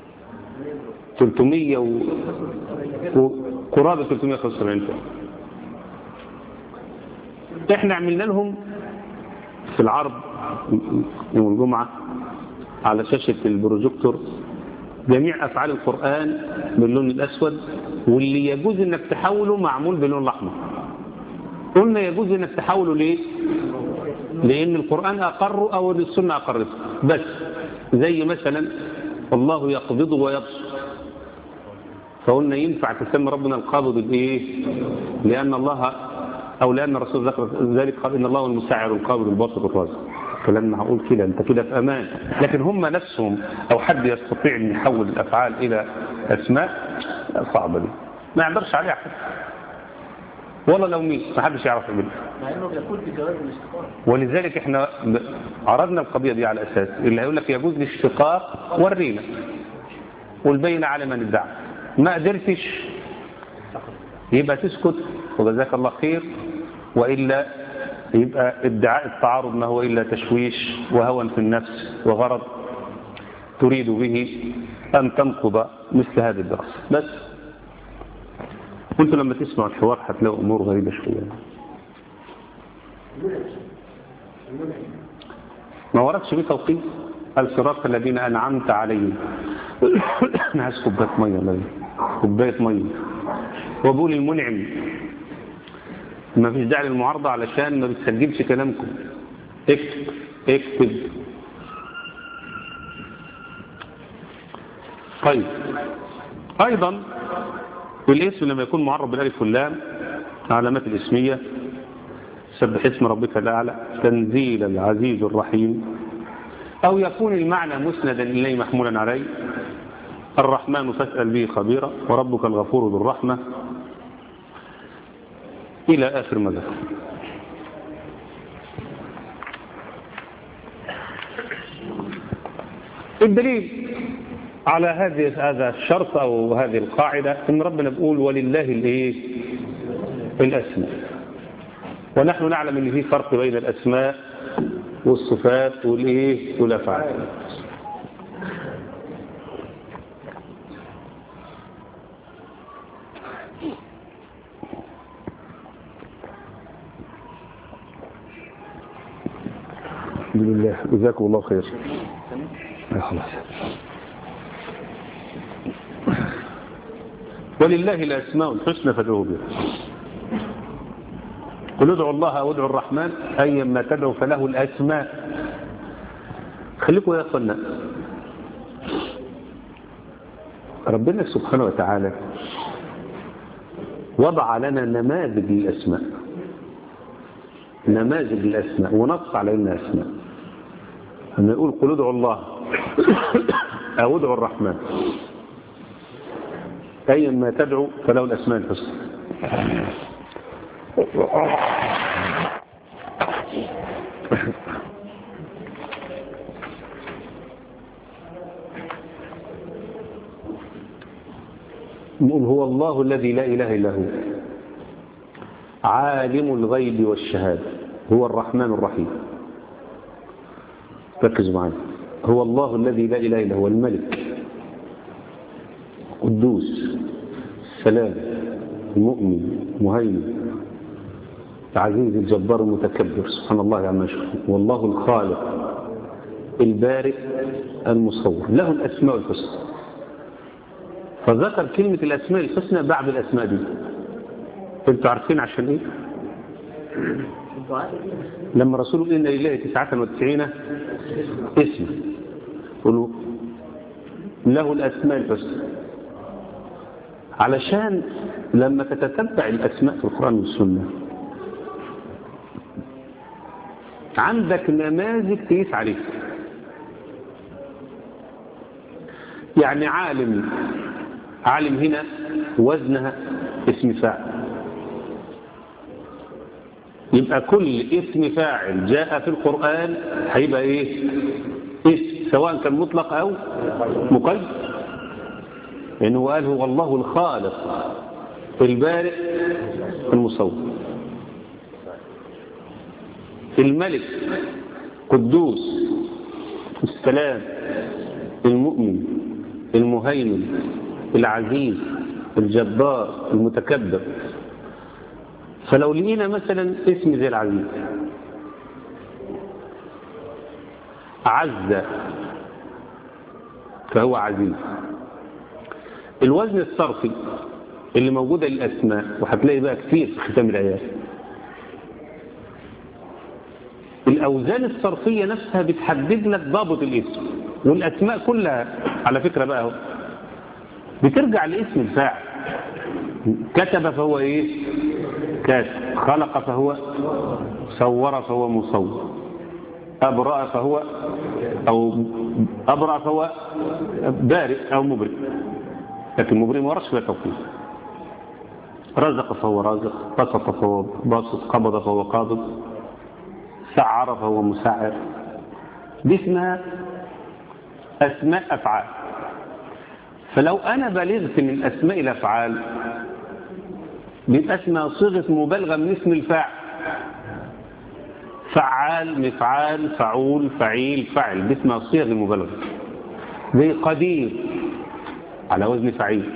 300 و... وقرابة 375 فعل احنا عملنا لهم في العرض يوم الجمعة على شاشة البروجيكتور جميع أفعال القرآن باللون الأسود واللي يجوز انك تحوله معمول باللون الأحمر قلنا يجوز انك تحوله ليه لأن القرآن أقره أو السنة أقرته بس زي مثلا الله يقبض ويبسط فقلنا ينفع تسمي ربنا القابض بإيه لأن الله أو لأن الرسول ذكر ذلك قال إن الله المسعر القابض الباسط الرازق فلما هقول كده انت كده في امان لكن هم نفسهم او حد يستطيع ان يحول الافعال الى اسماء صعبه دي ما يقدرش عليها حد والله لو مين ما حدش يعرف يعملها مع انه بيقول بجواز الاشتقاق ولذلك احنا عرضنا القضيه دي على اساس اللي هيقول لك يجوز الاشتقاق ورينا والبين على من ادعى ما قدرتش يبقى تسكت وجزاك الله خير والا يبقى ادعاء التعارض ما هو إلا تشويش وهوى في النفس وغرض تريد به أن تنقض مثل هذا الدرس بس وانتم لما تسمعوا الحوار هتلاقوا أمور غريبة شوية ما وردش بيه توقيت الصراط الذين أنعمت عليهم أنا عايز كوباية مية الله كوباية مية وبقول المنعم ما فيش داعي للمعارضة علشان ما بتسجلش كلامكم اكتب اكتب طيب ايضا الاسم لما يكون معرب بالالف واللام علامات الاسمية سبح اسم ربك الاعلى تنزيل العزيز الرحيم او يكون المعنى مسندا اليه محمولا عليه الرحمن فاسأل به خبيرا وربك الغفور ذو الرحمة إلى آخر ما ذكر الدليل على هذه هذا الشرط أو هذه القاعدة إن ربنا بيقول ولله الإيه الأسماء ونحن نعلم ان في فرق بين الأسماء والصفات والإيه والأفعال الحمد لله جزاكم الله خير يا خلاص ولله الأسماء الحسنى فادعوه بها قل ادعوا الله أو ادعوا الرحمن أيما تدعوا فله الأسماء خليكم يا أخوانا ربنا سبحانه وتعالى وضع لنا نماذج للأسماء نماذج للأسماء ونص على إنها أسماء لما يقول قل ادعوا الله أو ادعوا الرحمن أيما تدعو فله الأسماء الحسنى نقول هو الله الذي لا إله إلا هو عالم الغيب والشهادة هو الرحمن الرحيم ركزوا معي هو الله الذي لا إله إلا هو الملك قدوس السلام المؤمن مهيمن العزيز الجبار المتكبر سبحان الله عما يشركون والله الخالق البارئ المصور له الأسماء الحسنى فذكر كلمة الأسماء الحسنى بعد الأسماء دي انتوا عارفين عشان ايه لما رسول الله إن لله تسعة وتسعين اسم قلوا له الأسماء الحسنى علشان لما تتتبع الأسماء في القرآن والسنة عندك نماذج تقيس عليه يعني عالم عالم هنا وزنها اسم فاعل يبقى كل اسم فاعل جاء في القرآن هيبقى ايه اسم سواء كان مطلق او مقيد لأنه يعني قال هو الله الخالق البارئ المصور الملك قدوس السلام المؤمن المهيمن العزيز الجبار المتكبر فلو لقينا مثلا اسم زي العزيز عز فهو عزيز الوزن الصرفي اللي موجودة للأسماء وهتلاقي بقى كتير في ختام الآيات الأوزان الصرفية نفسها بتحدد لك ضابط الاسم والأسماء كلها على فكرة بقى بترجع لاسم الفاعل كتب فهو ايه كاتب خلق فهو صور فهو مصور أبرأ فهو أو أبرأ فهو بارئ أو مبرئ لكن مبرئ ما ورش فيها توفيق رزق فهو رازق بسط فهو باسط قبض فهو قابض سعر فهو مسعر دي اسمها أسماء أفعال فلو أنا بلغت من أسماء الأفعال بيبقى اسمها صيغة مبالغة من اسم الفاعل فعال مفعال فعول فعيل فعل دي اسمها صيغ المبالغة زي قدير على وزن فعيل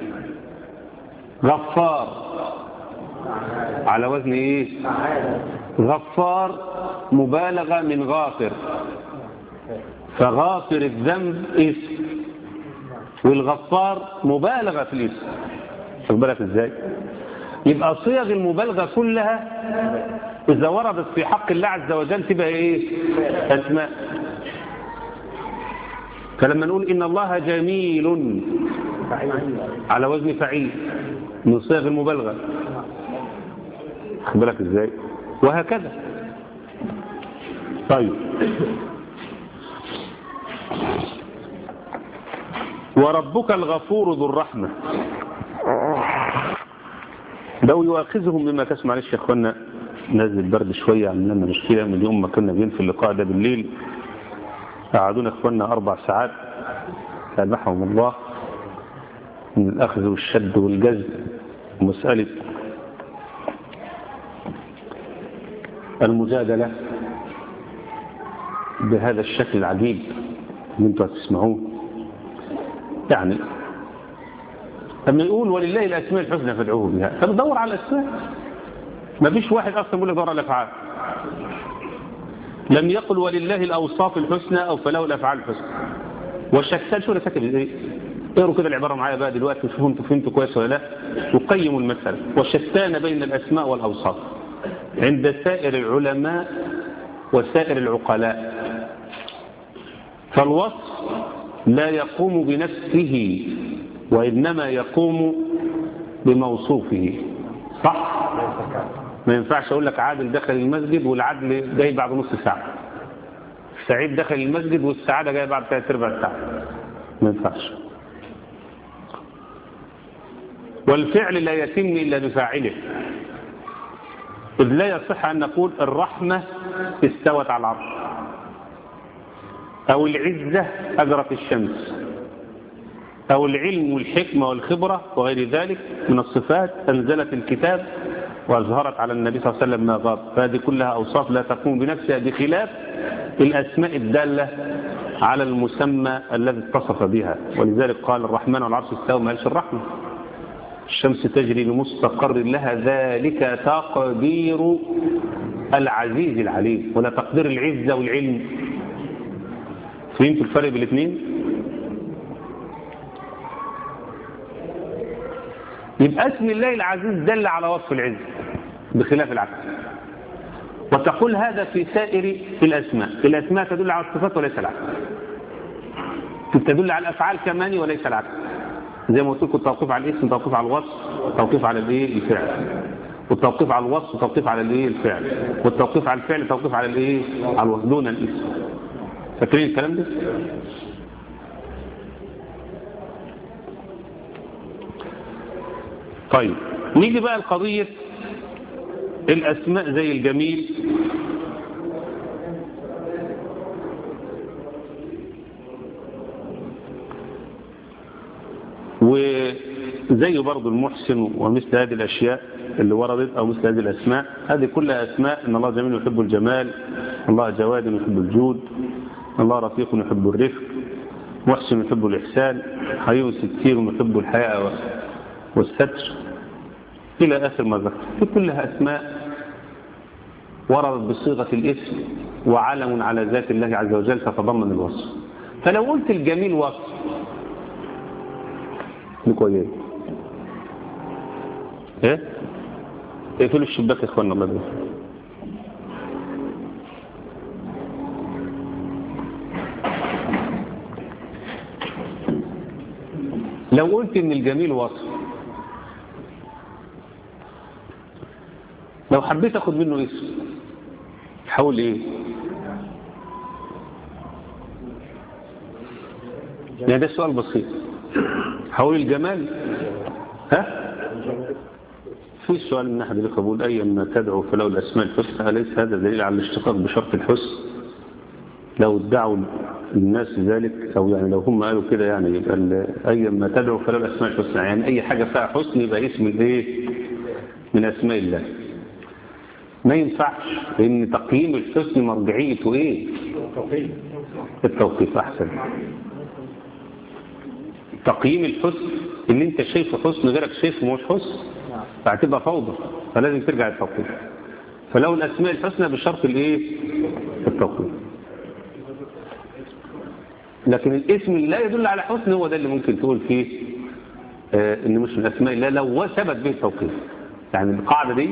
غفار على وزن ايه غفار مبالغة من غافر فغافر الذنب اسم والغفار مبالغة في الاسم خد بالك ازاي يبقى صيغ المبالغة كلها إذا وردت في حق الله عز وجل تبقى إيه أسماء فلما نقول إن الله جميل على وزن فعيل من صيغ المبالغة خد بالك إزاي وهكذا طيب وربك الغفور ذو الرحمة لو يؤاخذهم بما تسمع معلش يا اخوانا نزل برد شوية عملنا لنا مشكلة من يوم ما كنا بين في اللقاء ده بالليل قعدونا اخوانا اربع ساعات سامحهم الله من الأخذ والشد والجذب ومسألة المجادلة بهذا الشكل العجيب اللي انتوا هتسمعوه يعني لما يقول ولله الأسماء الحسنى فادعوه بها فبدور على الأسماء ما فيش واحد أصلا يقول لك دور على الأفعال لم يقل ولله الأوصاف الحسنى أو فله الأفعال الحسنى والشتان شو اللي كاتب ايه اقروا كده العبارة معايا بقى دلوقتي وشوفوا انتوا فهمتوا كويس ولا لا وقيموا المسألة والشتان بين الأسماء والأوصاف عند سائر العلماء وسائر العقلاء فالوصف لا يقوم بنفسه وإنما يقوم بموصوفه صح ما ينفعش أقول لك عادل دخل المسجد والعدل جاي بعد نص ساعة سعيد دخل المسجد والسعادة جاية بعد ثلاث ارباع ساعة ما ينفعش والفعل لا يتم إلا بفاعله إذ لا يصح أن نقول الرحمة استوت على العرش أو العزة أجرت الشمس أو العلم والحكمة والخبرة وغير ذلك من الصفات أنزلت الكتاب وأظهرت على النبي صلى الله عليه وسلم ما غاب فهذه كلها أوصاف لا تقوم بنفسها بخلاف الأسماء الدالة على المسمى الذي اتصف بها ولذلك قال الرحمن والعرش استوى ما قالش الرحمة الشمس تجري لمستقر لها ذلك تقدير العزيز العليم ولا تقدير العزة والعلم فهمتوا الفرق بين الاثنين يبقى اسم الله العزيز دل على وصف العز بخلاف العكس وتقول هذا في سائر الأسماء الأسماء تدل على الصفات وليس العكس تدل على الأفعال كمان وليس العكس زي ما قلت لكم التوقيف على الاسم توقيف على الوصف توقيف على الايه الفعل والتوقيف على الوصف توقيف على الايه الفعل والتوقيف على الفعل توقيف على الايه على الوصف دون الاسم فاكرين الكلام ده طيب نيجي بقى لقضية الأسماء زي الجميل وزي برضو المحسن ومثل هذه الأشياء اللي وردت أو مثل هذه الأسماء هذه كلها أسماء إن الله جميل يحب الجمال الله جواد يحب الجود الله رفيق يحب الرفق محسن يحب الإحسان حيو ستير يحب الحياء والستر إلى آخر ما ذكر في كلها أسماء وردت بصيغة الاسم وعلم على ذات الله عز وجل تتضمن الوصف فلو قلت الجميل وصف كويس ايه اقفلوا الشباك يا اخوانا الله يبارك لو قلت ان الجميل وصف لو حبيت اخد منه اسم حول ايه يعني ده سؤال بسيط حول الجمال ها في سؤال من احد اللي بقول اي ما تدعو فلو الاسماء الحسنى اليس هذا دليل على الاشتقاق بشرط الحسن لو ادعوا الناس ذلك او يعني لو هم قالوا كده يعني يبقى اي ما تدعو فلو الاسماء الحسنى يعني اي حاجه فيها حسن يبقى اسم الايه من اسماء الله ما ينفعش لان تقييم الحسن مرجعيته ايه التوقيف احسن تقييم الحسن اللي انت شايفه حسن غيرك شايفه مش حسن فهتبقى فوضى فلازم ترجع التوقيف فلو الاسماء الحسنى بشرط الايه التوقيف لكن الاسم لا يدل على حسن هو ده اللي ممكن تقول فيه آه ان مش من اسماء الله لو ثبت به التوقيف يعني القاعده دي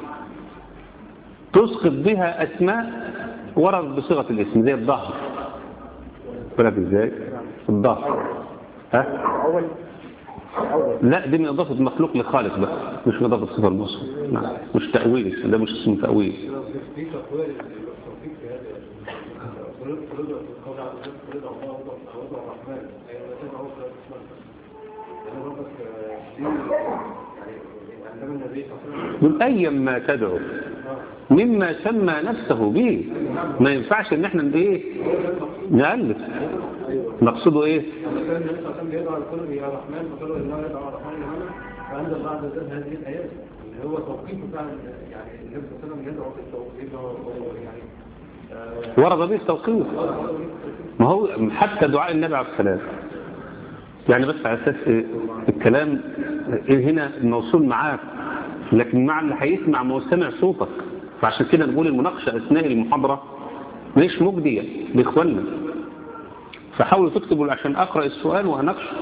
تسقط بها اسماء وردت بصيغه الاسم زي الظهر بالك ازاي الظهر ها أول أول لا دي من إضافة مخلوق لخالق بقى مش من إضافة صفة الموصف نعم مش تأويل ده مش اسمه تأويل في تقوير التوفيق في هذا فرض القول على ذلك فرض الله وضع الرحمن أي ما تدعو في الاسمان يعني ربك دي يعني علم النبي صلى الله عليه وسلم يقول أيا ما تدعو مما سمى نفسه به ما ينفعش ان احنا ايه نألف نقصده ايه لما كان النبي صلى الله عليه وسلم بيدعو الكل يا رحمن فقالوا الله يدعو الرحمن لمن فانزل بعد ذلك هذه الايات اللي هو توقيف فعلا يعني النبي صلى الله عليه وسلم يدعو في التوقيف هو يعني آه، ورد به التوقيف ما هو حتى دعاء النبي عليه السلام يعني بس على اساس إيه؟ الكلام إيه هنا موصول معاك لكن مع اللي هيسمع ما هو سامع صوتك فعشان كده نقول المناقشه اثناء المحاضره مش مجديه لاخواننا فحاولوا تكتبوا عشان اقرا السؤال واناقشه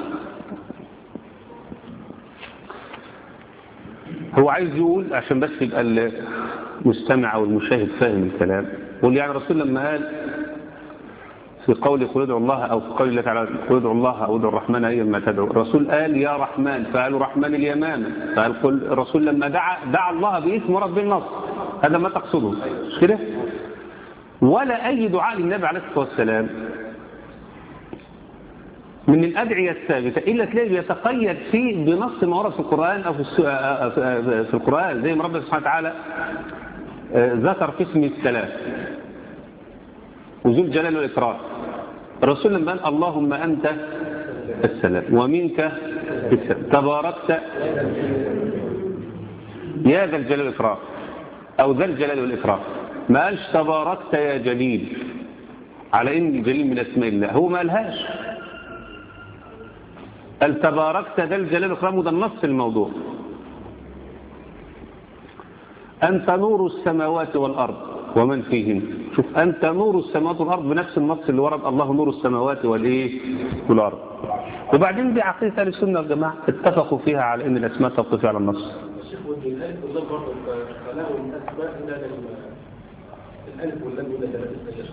هو عايز يقول عشان بس يبقى المستمع او المشاهد فاهم الكلام يقول يعني الرسول لما قال في قول قل ادعوا الله او في قول الله تعالى قل ادعوا الله او ادعوا الرحمن ايما تدعو الرسول قال يا رحمن فقالوا رحمن اليمامه فقال قل الرسول لما دعا دعا الله باسم رب النصر هذا ما تقصده مش كده ولا اي دعاء للنبي عليه الصلاه والسلام من الأدعية الثابتة إلا تلاقي بيتقيد فيه بنص ما ورد في القرآن أو في, السو... في القرآن زي ما ربنا سبحانه وتعالى ذكر في اسم الثلاث وذو الجلال والإكرام الرسول لما قال اللهم أنت السلام ومنك السلام تباركت يا ذا الجلال والإكرام أو ذا الجلال والإكرام ما قالش تباركت يا جليل على إن جليل من أسماء الله هو ما قالهاش قال تباركت ذا الجلال والإكرام وده النص الموضوع أنت نور السماوات والأرض ومن فيهن شوف أنت نور السماوات والأرض بنفس النص اللي ورد الله نور السماوات والإيه والأرض وبعدين دي عقيدة أهل السنة والجماعة اتفقوا فيها على أن الأسماء توقفي على النص الشيخ والجلال كلهم برضه خلقوا الاسماء الى الالف واللام الى ثلاثه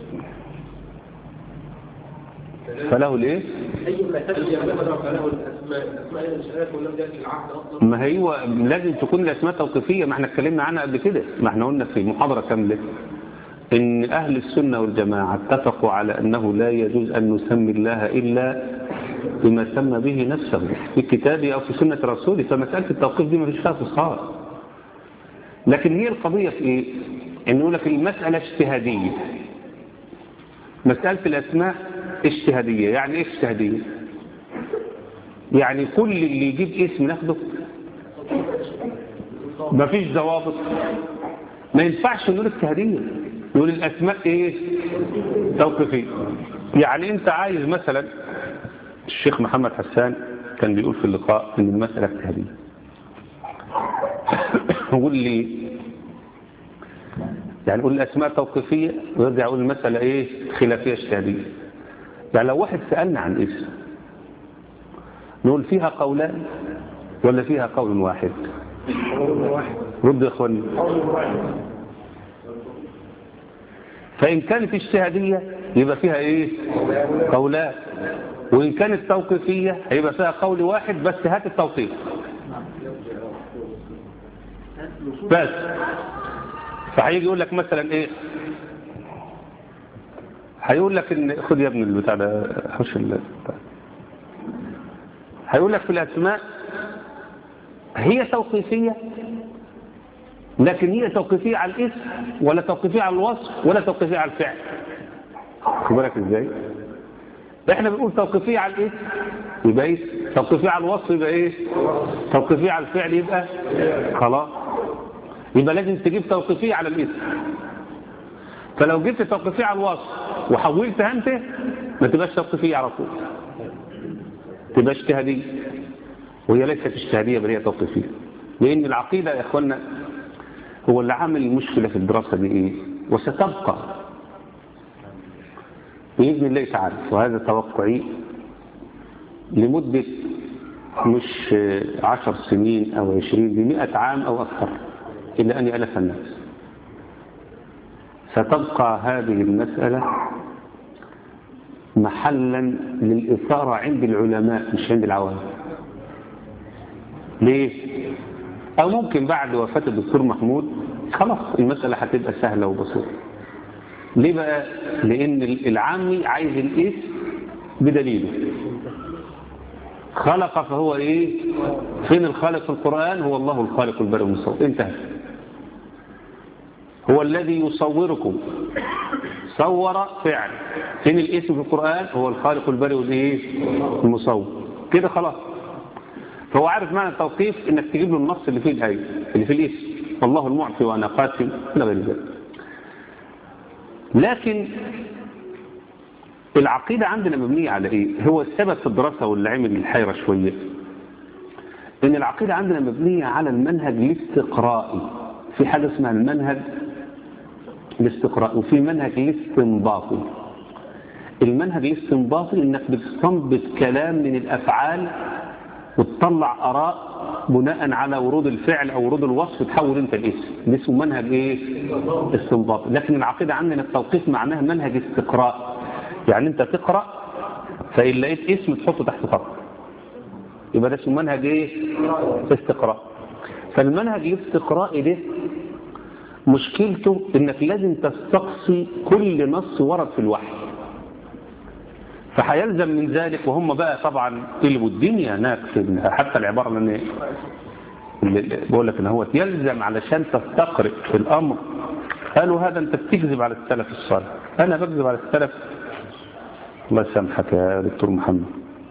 فله الإيه اي ما تجي مثلا فله الاسماء الاسماء الى مش الالف واللام دي العهد اصلا ما هي هو لازم تكون الأسماء توقيفية ما احنا اتكلمنا عنها قبل كده ما احنا قلنا في محاضرة كاملة ان أهل السنة والجماعة اتفقوا على أنه لا يجوز أن نسمي الله إلا بما سمى به نفسه في كتابه أو في سنة رسوله فمسألة التوقيف دي ما فيش فيها فصال لكن هي القضية في إيه؟ إن يقول لك المسألة اجتهادية مسألة الأسماء اجتهادية يعني إيه اجتهادية؟ يعني كل اللي يجيب اسم ناخده مفيش ضوابط ما ينفعش نقول اجتهادية نقول الأسماء إيه توقيفية يعني أنت عايز مثلا الشيخ محمد حسان كان بيقول في اللقاء ان المسألة اجتهادية يقول لي يعني يقول الأسماء توقيفية ويرجع يقول المسألة إيه خلافية اجتهادية يعني لو واحد سألنا عن اسم نقول فيها قولان ولا فيها قول واحد رد يا اخواني فإن كانت اجتهادية يبقى فيها إيه قولان وإن كانت توقيفية هيبقى فيها قول واحد بس هات التوقيف بس فهيجي يقول لك مثلا ايه هيقول لك ان خد يا ابن البتاع ده حوش ال هيقول لك في الاسماء هي توقيفيه لكن هي توقيفيه على الاسم ولا توقيفيه على الوصف ولا توقيفيه على الفعل خد بالك ازاي احنا بنقول توقيفيه على الاسم يبقى ايه توقيفيه على الوصف يبقى ايه توقيفيه على الفعل يبقى خلاص يبقى لازم تجيب توقيفيه على الاسم فلو جبت توقيفيه على الوصف وحولت انت ما تبقاش توقيفيه على طول تبقى اجتهاديه وهي ليست اجتهاديه بل هي توقيفيه لان العقيده يا اخوانا هو اللي عامل المشكله في الدراسه دي ايه وستبقى بإذن الله تعالى وهذا توقعي لمدة مش عشر سنين أو عشرين بمئة عام أو أكثر إلى أن يألف الناس ستبقى هذه المسألة محلا للإثارة عند العلماء مش عند العوام ليه؟ أو ممكن بعد وفاة الدكتور محمود خلاص المسألة هتبقى سهلة وبسيطة ليه بقى لان العامي عايز الاسم بدليله خلق فهو ايه فين الخالق في القرآن هو الله الخالق البارئ المصور انتهى هو الذي يصوركم صور فعل فين الاسم في القرآن هو الخالق البارئ والايه المصور كده خلاص فهو عارف معنى التوقيف انك تجيب له النص اللي فيه الايه اللي فيه الاسم والله المعطي وانا قاتل الى غير ذلك لكن العقيدة عندنا مبنية على ايه هو السبب في الدراسة واللي عمل الحيرة شوية ان العقيدة عندنا مبنية على المنهج الاستقرائي في حاجة اسمها المنهج الاستقرائي وفي منهج الاستنباطي المنهج الاستنباطي انك بتستنبط كلام من الافعال وتطلع اراء بناء على ورود الفعل او ورود الوصف تحول انت الاسم ده اسمه منهج ايه استنباطي لكن العقيدة عندنا التوقيف معناها منهج استقراء يعني انت تقرأ فإن لقيت اسم تحطه تحت خط يبقى ده اسمه منهج ايه استقراء فالمنهج الاستقرائي ده مشكلته انك لازم تستقصي كل نص ورد في الوحي فهيلزم من ذلك وهم بقى طبعا قلبوا الدنيا هناك في حتى العبارة اللي اللي بقول لك ان هو يلزم علشان تستقرئ في الامر قالوا هذا انت بتكذب على السلف الصالح انا بكذب على السلف الله يسامحك يا دكتور محمد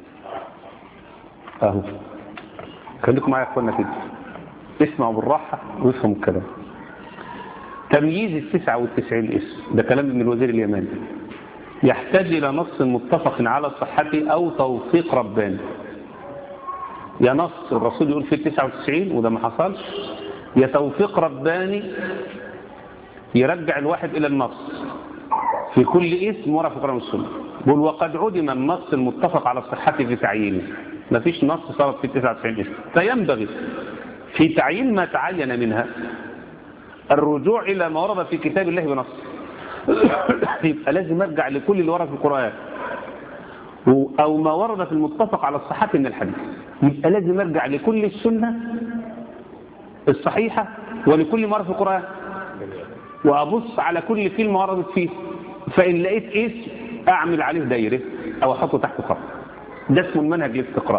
اهو خليكم معايا يا اخوانا كده اسمعوا بالراحة وافهموا الكلام تمييز التسعة والتسعين اسم ده كلام من الوزير اليماني يحتاج إلى نص متفق على صحته أو توثيق رباني يا نص الرسول يقول فيه 99 وده ما حصلش يا توثيق رباني يرجع الواحد إلى النص في كل اسم ورا في القرآن والسنة بل وقد عدم النص المتفق على صحته في تعيينه ما فيش نص صارت في 99 اسم فينبغي في تعيين ما تعين منها الرجوع إلى ما ورد في كتاب الله بنص يبقى لازم ارجع لكل اللي ورد في القرآن أو ما ورد في المتفق على الصحة من الحديث يبقى لازم ارجع لكل السنة الصحيحة ولكل ما ورد في القرآن وأبص على كل كلمة وردت فيه فإن لقيت اسم أعمل عليه دايرة أو أحطه تحت خط ده اسمه المنهج الاستقراء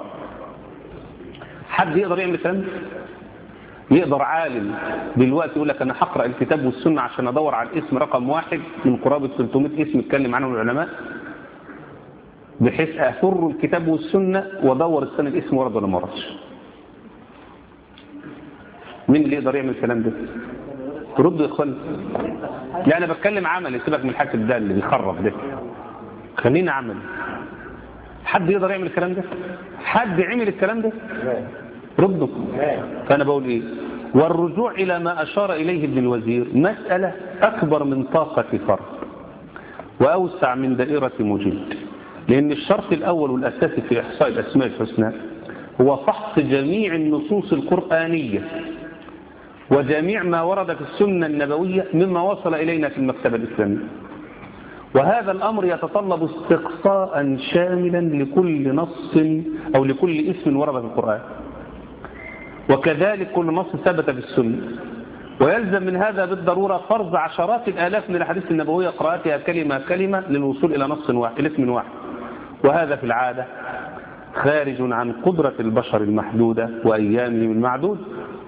حد يقدر يعمل الكلام ده؟ يقدر عالم دلوقتي يقول لك انا هقرا الكتاب والسنه عشان ادور على الاسم رقم واحد من قرابه 300 اسم اتكلم عنهم العلماء بحيث افر الكتاب والسنه وادور السنه الاسم ورد ولا ما وردش مين اللي يقدر يعمل الكلام ده ردوا يا اخوان لا انا بتكلم عملي سيبك من الحاسب ده اللي بيخرب ده خلينا عملي حد يقدر يعمل الكلام ده حد عمل الكلام ده ردوا فأنا بقول إيه والرجوع إلى ما أشار إليه ابن الوزير مسألة أكبر من طاقة فرد وأوسع من دائرة مجيد لأن الشرط الأول والأساسي في إحصاء الأسماء الحسنى هو فحص جميع النصوص القرآنية وجميع ما ورد في السنة النبوية مما وصل إلينا في المكتبة الإسلامية وهذا الأمر يتطلب استقصاء شاملا لكل نص أو لكل اسم ورد في القرآن وكذلك كل نص ثبت في السنة ويلزم من هذا بالضرورة فرض عشرات الآلاف من الحديث النبوية قراءتها كلمة كلمة للوصول إلى نص واحد إلى اسم واحد وهذا في العادة خارج عن قدرة البشر المحدودة وأيامهم المعدود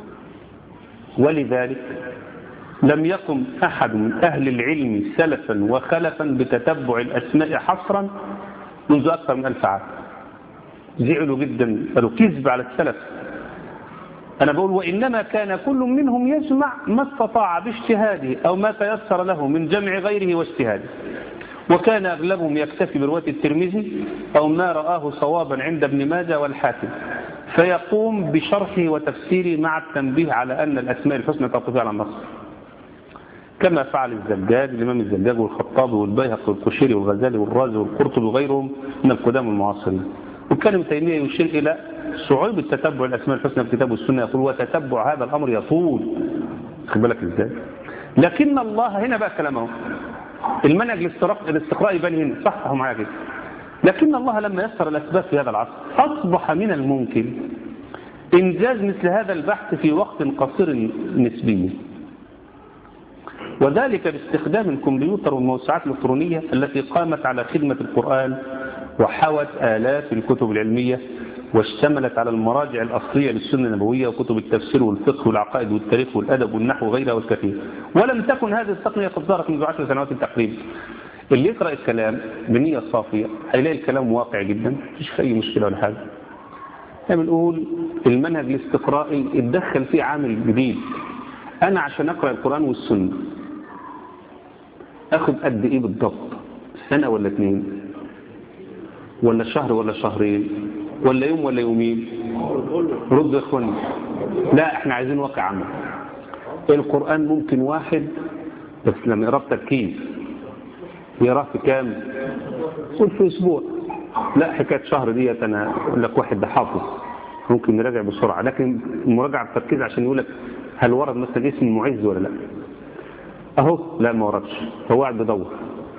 ولذلك لم يقم أحد من أهل العلم سلفا وخلفا بتتبع الأسماء حصرا منذ أكثر من ألف عام زعلوا جدا قالوا كذب على السلف أنا بقول وإنما كان كل منهم يجمع ما استطاع باجتهاده أو ما تيسر له من جمع غيره واجتهاده وكان أغلبهم يكتفي برواية الترمذي أو ما رآه صوابا عند ابن ماجه والحاكم فيقوم بشرحه وتفسيره مع التنبيه على أن الأسماء الحسنى توقف على النص كما فعل الزجاج الإمام الزجاج والخطابي والبيهقي والكشيري والغزالي والرازي والقرطبي وغيرهم من القدام المعاصرين وكان ابن تيمية يشير إلى صعوبة تتبع الأسماء الحسنى في الكتاب والسنة يقول وتتبع هذا الأمر يطول خد بالك إزاي لكن الله هنا بقى كلامه المنهج الاستقراء يبان هنا صح معايا كده لكن الله لما يسر الأسباب في هذا العصر أصبح من الممكن إنجاز مثل هذا البحث في وقت قصير نسبيا وذلك باستخدام الكمبيوتر والموسوعات الإلكترونية التي قامت على خدمة القرآن وحوت آلاف الكتب العلمية واشتملت على المراجع الأصلية للسنة النبوية وكتب التفسير والفقه والعقائد والتاريخ والأدب والنحو وغيرها والكثير ولم تكن هذه التقنية قد ظهرت منذ عشر سنوات تقريبا اللي يقرأ الكلام بنية صافية هيلاقي الكلام واقع جدا مفيش فيه أي مشكلة ولا حاجة احنا بنقول المنهج الاستقرائي اتدخل فيه عامل جديد أنا عشان أقرأ القرآن والسنة أخذ قد إيه بالضبط سنة ولا اتنين ولا شهر ولا شهرين ولا يوم ولا يومين رد يا اخواني لا احنا عايزين واقع عمل القرآن ممكن واحد بس لما يقرأ بتركيز يقرأ في كام قول في اسبوع لا حكاية شهر ديت انا اقول لك واحد ده حافظ ممكن نراجع بسرعة لكن المراجعة بتركيز عشان يقول لك هل ورد مثلا اسم معز ولا لا اهو لا ما وردش هو قاعد بيدور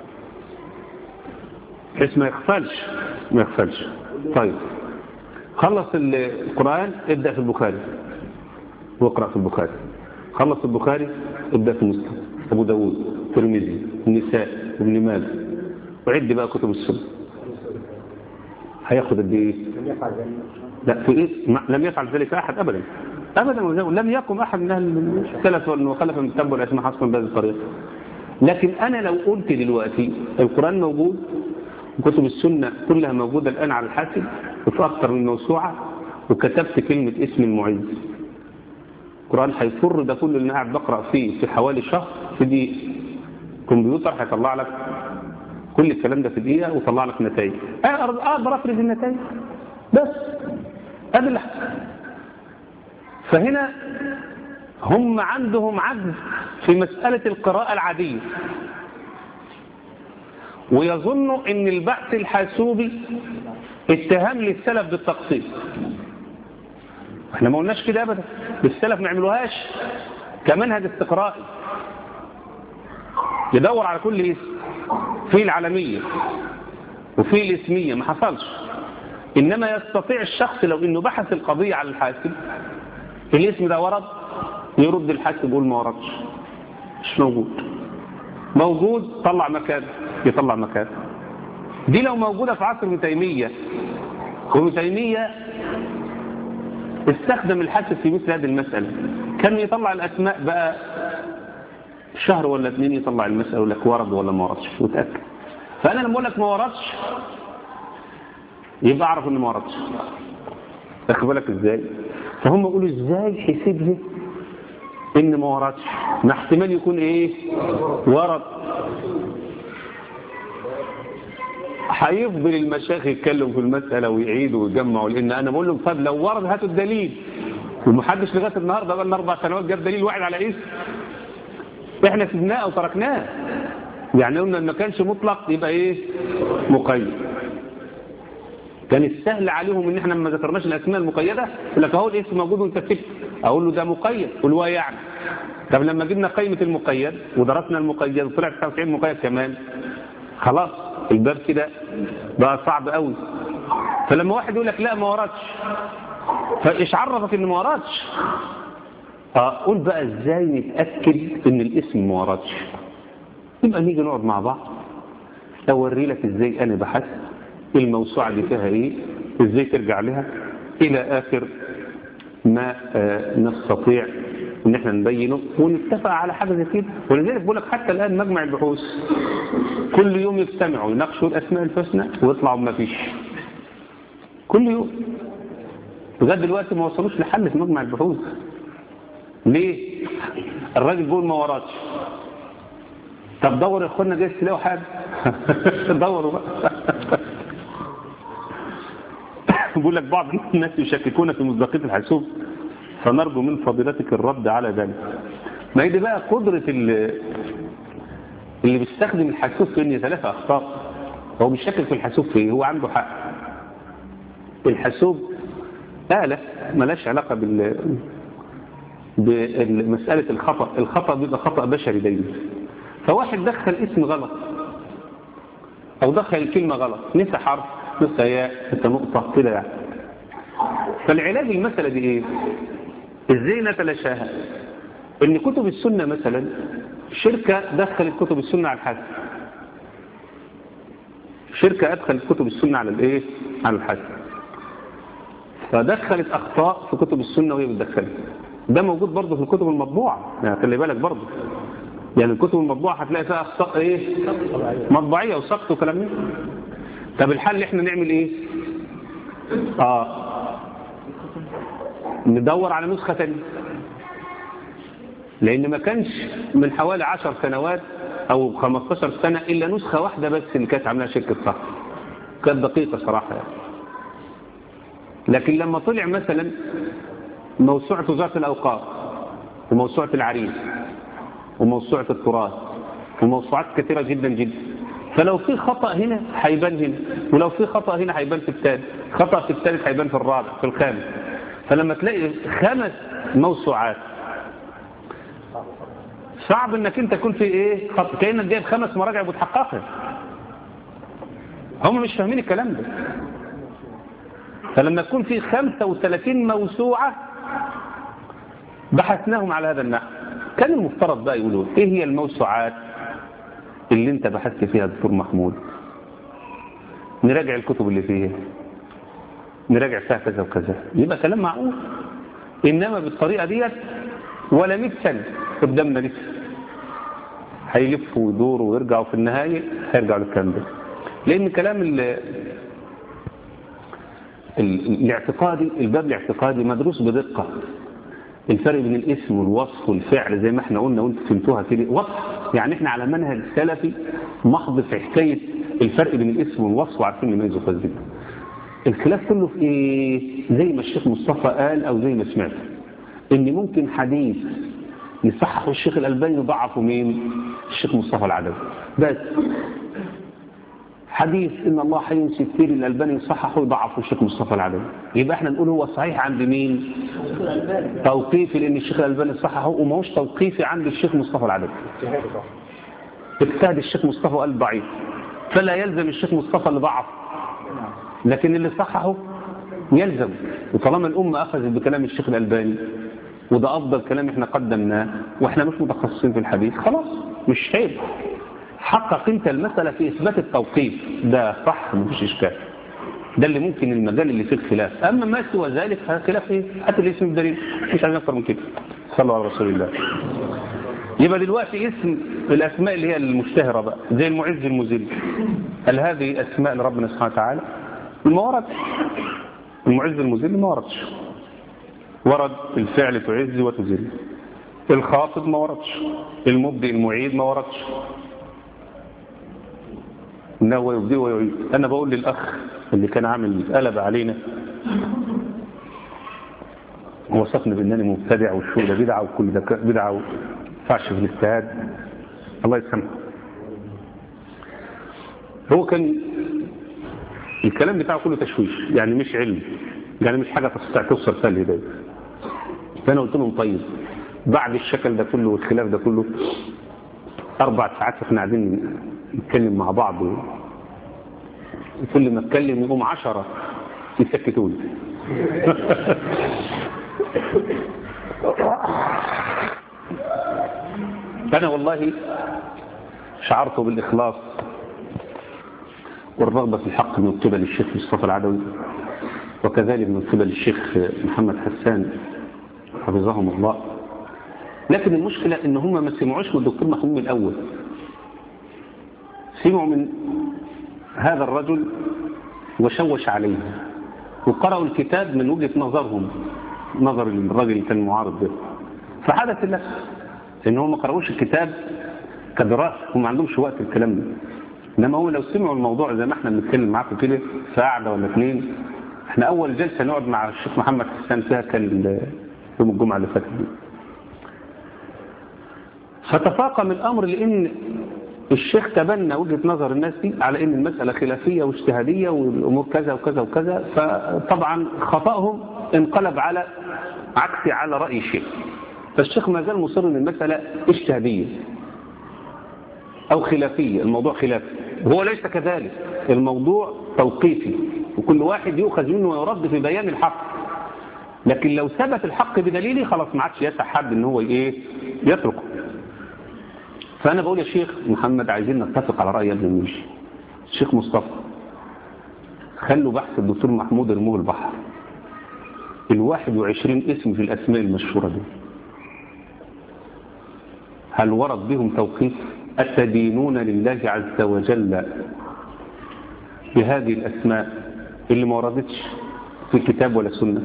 بحيث ما يغفلش ما يغفلش طيب خلص القرآن ابدأ في البخاري واقرأ في البخاري خلص البخاري ابدأ في مسلم أبو داود ترمذي النساء ابن ماجه وعد بقى كتب السنة هياخد قد ايه لا في ايه ما- لم يفعل ذلك احد ابدا ابدا وزو- لم يقم احد من اهل السلف وخلف من التبع والاسماء حسنا بهذه الطريقه لكن انا لو قلت دلوقتي القران موجود وكتب السنه كلها موجوده الان على الحاسب وفي اكثر من موسوعه وكتبت كلمه اسم المعز القران هيفر ده كله اللي انا قاعد بقرا فيه في حوالي شهر في دقيقه كمبيوتر هيطلع لك كل الكلام ده في دقيقه ويطلع لك نتائج اقدر اقدر افرز النتائج بس ادي اللي حصل. فهنا هم عندهم عجز في مسألة القراءة العادية ويظنوا ان البحث الحاسوبي اتهام للسلف بالتقصير احنا ما قلناش كده ابدا السلف ما عملوهاش كمنهج استقرائي يدور على كل اسم في العالمية وفي الاسمية ما حصلش إنما يستطيع الشخص لو إنه بحث القضية على الحاسب الاسم ده ورد يرد الحاسب يقول ما وردش مش موجود موجود طلع مكان يطلع مكان دي لو موجودة في عصر ابن تيمية وابن تيمية استخدم الحاسب في مثل هذه المسألة كان يطلع الأسماء بقى شهر ولا اتنين يطلع المسألة يقول لك ورد ولا ما وردش وتأكد فأنا لما أقول لك ما وردش يبقى أعرف إنه ما وردش واخد بالك إزاي فهم يقولوا إزاي حسب لي إن ما وردش ما احتمال يكون إيه ورد هيفضل المشايخ يتكلموا في المسألة ويعيدوا ويجمعوا لأن أنا بقول لهم طب لو ورد هاتوا الدليل ومحدش لغاية النهاردة بقى لنا أربع سنوات جاب دليل واحد على اسم احنا سيبناه او تركناه يعني قلنا ان ما كانش مطلق يبقى ايه مقيد كان السهل عليهم ان احنا ما ذكرناش الاسماء المقيده يقول لك اهو الاسم موجود وانت سبت اقول له ده مقيد قول هو يعني طب لما جبنا قيمه المقيد ودرسنا المقيد وطلع 99 مقيد كمان خلاص الباب كده بقى صعب قوي فلما واحد يقول لك لا ما وردش فايش عرفك ان ما وردش اقول بقى ازاي نتاكد ان الاسم ما وردش يبقى نيجي نقعد مع بعض اوري لك ازاي انا بحثت الموسوعه دي فيها ايه ازاي ترجع لها الى اخر ما آه، نستطيع ان احنا نبينه ونتفق على حاجه زي كده ولذلك بقول لك حتى الان مجمع البحوث كل يوم يجتمعوا يناقشوا الاسماء الحسنى ويطلعوا ما فيش كل يوم لغايه دلوقتي ما وصلوش لحل في مجمع البحوث ليه الراجل بيقول ما وراش طب دور يا اخوانا جايز تلاقوا حاجه دوروا بقى بيقول لك بعض الناس يشككون في مصداقيه الحاسوب فنرجو من فضيلتك الرد على ذلك ما هي دي بقى قدره ال- اللي بيستخدم الحاسوب في ان ثلاثة اخطاء هو مش شاكك في الحاسوب في ايه هو عنده حق الحاسوب آلة ملاش علاقة بال بمسألة الخطأ الخطأ بيبقى خطأ بشري دايما فواحد دخل اسم غلط أو دخل كلمة غلط نسى حرف نسى ياء نسى نقطة كده يعني فالعلاج المسألة دي إيه؟ إزاي نتلاشاها؟ إن كتب السنة مثلا شركة دخلت كتب السنة على الحاسب شركة أدخلت كتب السنة على الإيه؟ على الحاسب فدخلت أخطاء في كتب السنة وهي بتدخلها ده موجود برضه في الكتب المطبوعة يعني خلي بالك برضه يعني الكتب المطبوعة هتلاقي فيها أخطاء إيه مطبعية وسقط وكلام من طب الحل اللي احنا نعمل إيه آه ندور على نسخة تانية لأن ما كانش من حوالي عشر سنوات أو 15 سنة إلا نسخة واحدة بس اللي كانت عاملاها شركة صح كانت دقيقة صراحة يعني. لكن لما طلع مثلا موسوعة وزارة الأوقاف وموسوعة العريس وموسوعة التراث وموسوعات كثيرة جدا جدا فلو في خطأ هنا هيبان هنا ولو في خطأ هنا هيبان في الثالث خطأ في الثالث هيبان في الرابع في الخامس فلما تلاقي خمس موسوعات صعب انك انت تكون في ايه خط كانك جايب خمس مراجع بتحققها هم مش فاهمين الكلام ده فلما تكون في 35 موسوعة بحثناهم على هذا النحو كان المفترض بقى يقولوا ايه هي الموسوعات اللي انت بحثت فيها دكتور محمود نراجع الكتب اللي فيها نراجع فيها كذا وكذا يبقى كلام معقول انما بالطريقة ديت ولا 100 سنة قدامنا لسه هيلفوا ويدوروا ويرجعوا في النهاية هيرجعوا للكلام ده لان كلام ال ال الاعتقادي الباب الاعتقادي مدروس بدقة الفرق بين الاسم والوصف والفعل زي ما احنا قلنا وانتم فهمتوها كده واضح يعني احنا على منهج سلفي محض في حكاية الفرق بين الاسم والوصف وعارفين نميزه كويس جدا الخلاف كله في ايه زي ما الشيخ مصطفى قال او زي ما سمعت ان ممكن حديث يصححه الشيخ الألباني يضعفه مين الشيخ مصطفى العدوي بس حديث ان الله حي ستير الألباني يصححه يضعفه الشيخ مصطفى العدوي يبقى احنا نقول هو صحيح عند مين توقيفي لان الشيخ الألباني صححه وما هوش توقيفي عند الشيخ مصطفى العدوي اجتهد الشيخ مصطفى قال ضعيف فلا يلزم الشيخ مصطفى اللي ضعف لكن اللي صححه يلزم وطالما الأمة أخذت بكلام الشيخ الألباني وده أفضل كلام احنا قدمناه واحنا مش متخصصين في الحديث خلاص مش عيب حقق انت المسألة في إثبات التوقيف ده صح مفيش إشكال ده اللي ممكن المجال اللي فيه الخلاف أما ما سوى ذلك فخلاف ايه هات الاسم الدليل مش عايز أكثر من كده صلوا على رسول الله يبقى دلوقتي اسم الأسماء اللي هي المشتهرة بقى زي المعز المذل هل هذه أسماء لربنا سبحانه وتعالى ما ورد المعز المذل ما وردش ورد الفعل تعز وتذل الخافض ما وردش المبدئ المعيد ما وردش انه يبدئ ويعيد انا بقول للاخ اللي كان عامل قلب علينا وصفني بانني مبتدع والشو ده بدعه وكل ده بدعه وما ينفعش في الاجتهاد الله يسامحه هو كان الكلام بتاعه كله تشويش يعني مش علم يعني مش حاجه تستطيع توصل فيها الهدايه فانا قلت لهم طيب بعد الشكل ده كله والخلاف ده كله اربع ساعات احنا قاعدين نتكلم مع بعض وكل ما اتكلم يقوم عشرة يسكتوني انا والله شعرت بالاخلاص والرغبة في الحق من قبل الشيخ مصطفى العدوي وكذلك من قبل الشيخ محمد حسان حفظهم الله لكن المشكلة ان هم ما سمعوش من الدكتور محمود من الاول سمعوا من هذا الرجل وشوش عليه وقرأوا الكتاب من وجهة نظرهم نظر الرجل اللي كان معارض به فحدث اللبس ان هم ما قرأوش الكتاب كدراسة هم ما عندهمش وقت الكلام ده انما هم لو سمعوا الموضوع زي ما احنا بنتكلم معاكم كده في قعده ولا اثنين احنا اول جلسه نقعد مع الشيخ محمد حسان فيها كان يوم الجمعه اللي فاتت دي فتفاقم الامر لان الشيخ تبنى وجهه نظر الناس دي على ان المساله خلافيه واجتهاديه والامور كذا وكذا وكذا فطبعا خطاهم انقلب على عكسي على راي الشيخ فالشيخ ما زال مصر ان المساله اجتهاديه أو خلافية الموضوع خلافي هو ليس كذلك الموضوع توقيفي وكل واحد يؤخذ منه ويرد في بيان الحق لكن لو ثبت الحق بدليله خلاص ما عادش يسع حد ان هو ايه يتركه فانا بقول يا شيخ محمد عايزين نتفق على راي ابن المنشي الشيخ مصطفى خلوا بحث الدكتور محمود ارموه البحر ال 21 اسم في الاسماء المشهوره دي هل ورد بهم توقيف أتدينون لله عز وجل بهذه الأسماء اللي ما وردتش في الكتاب ولا سنة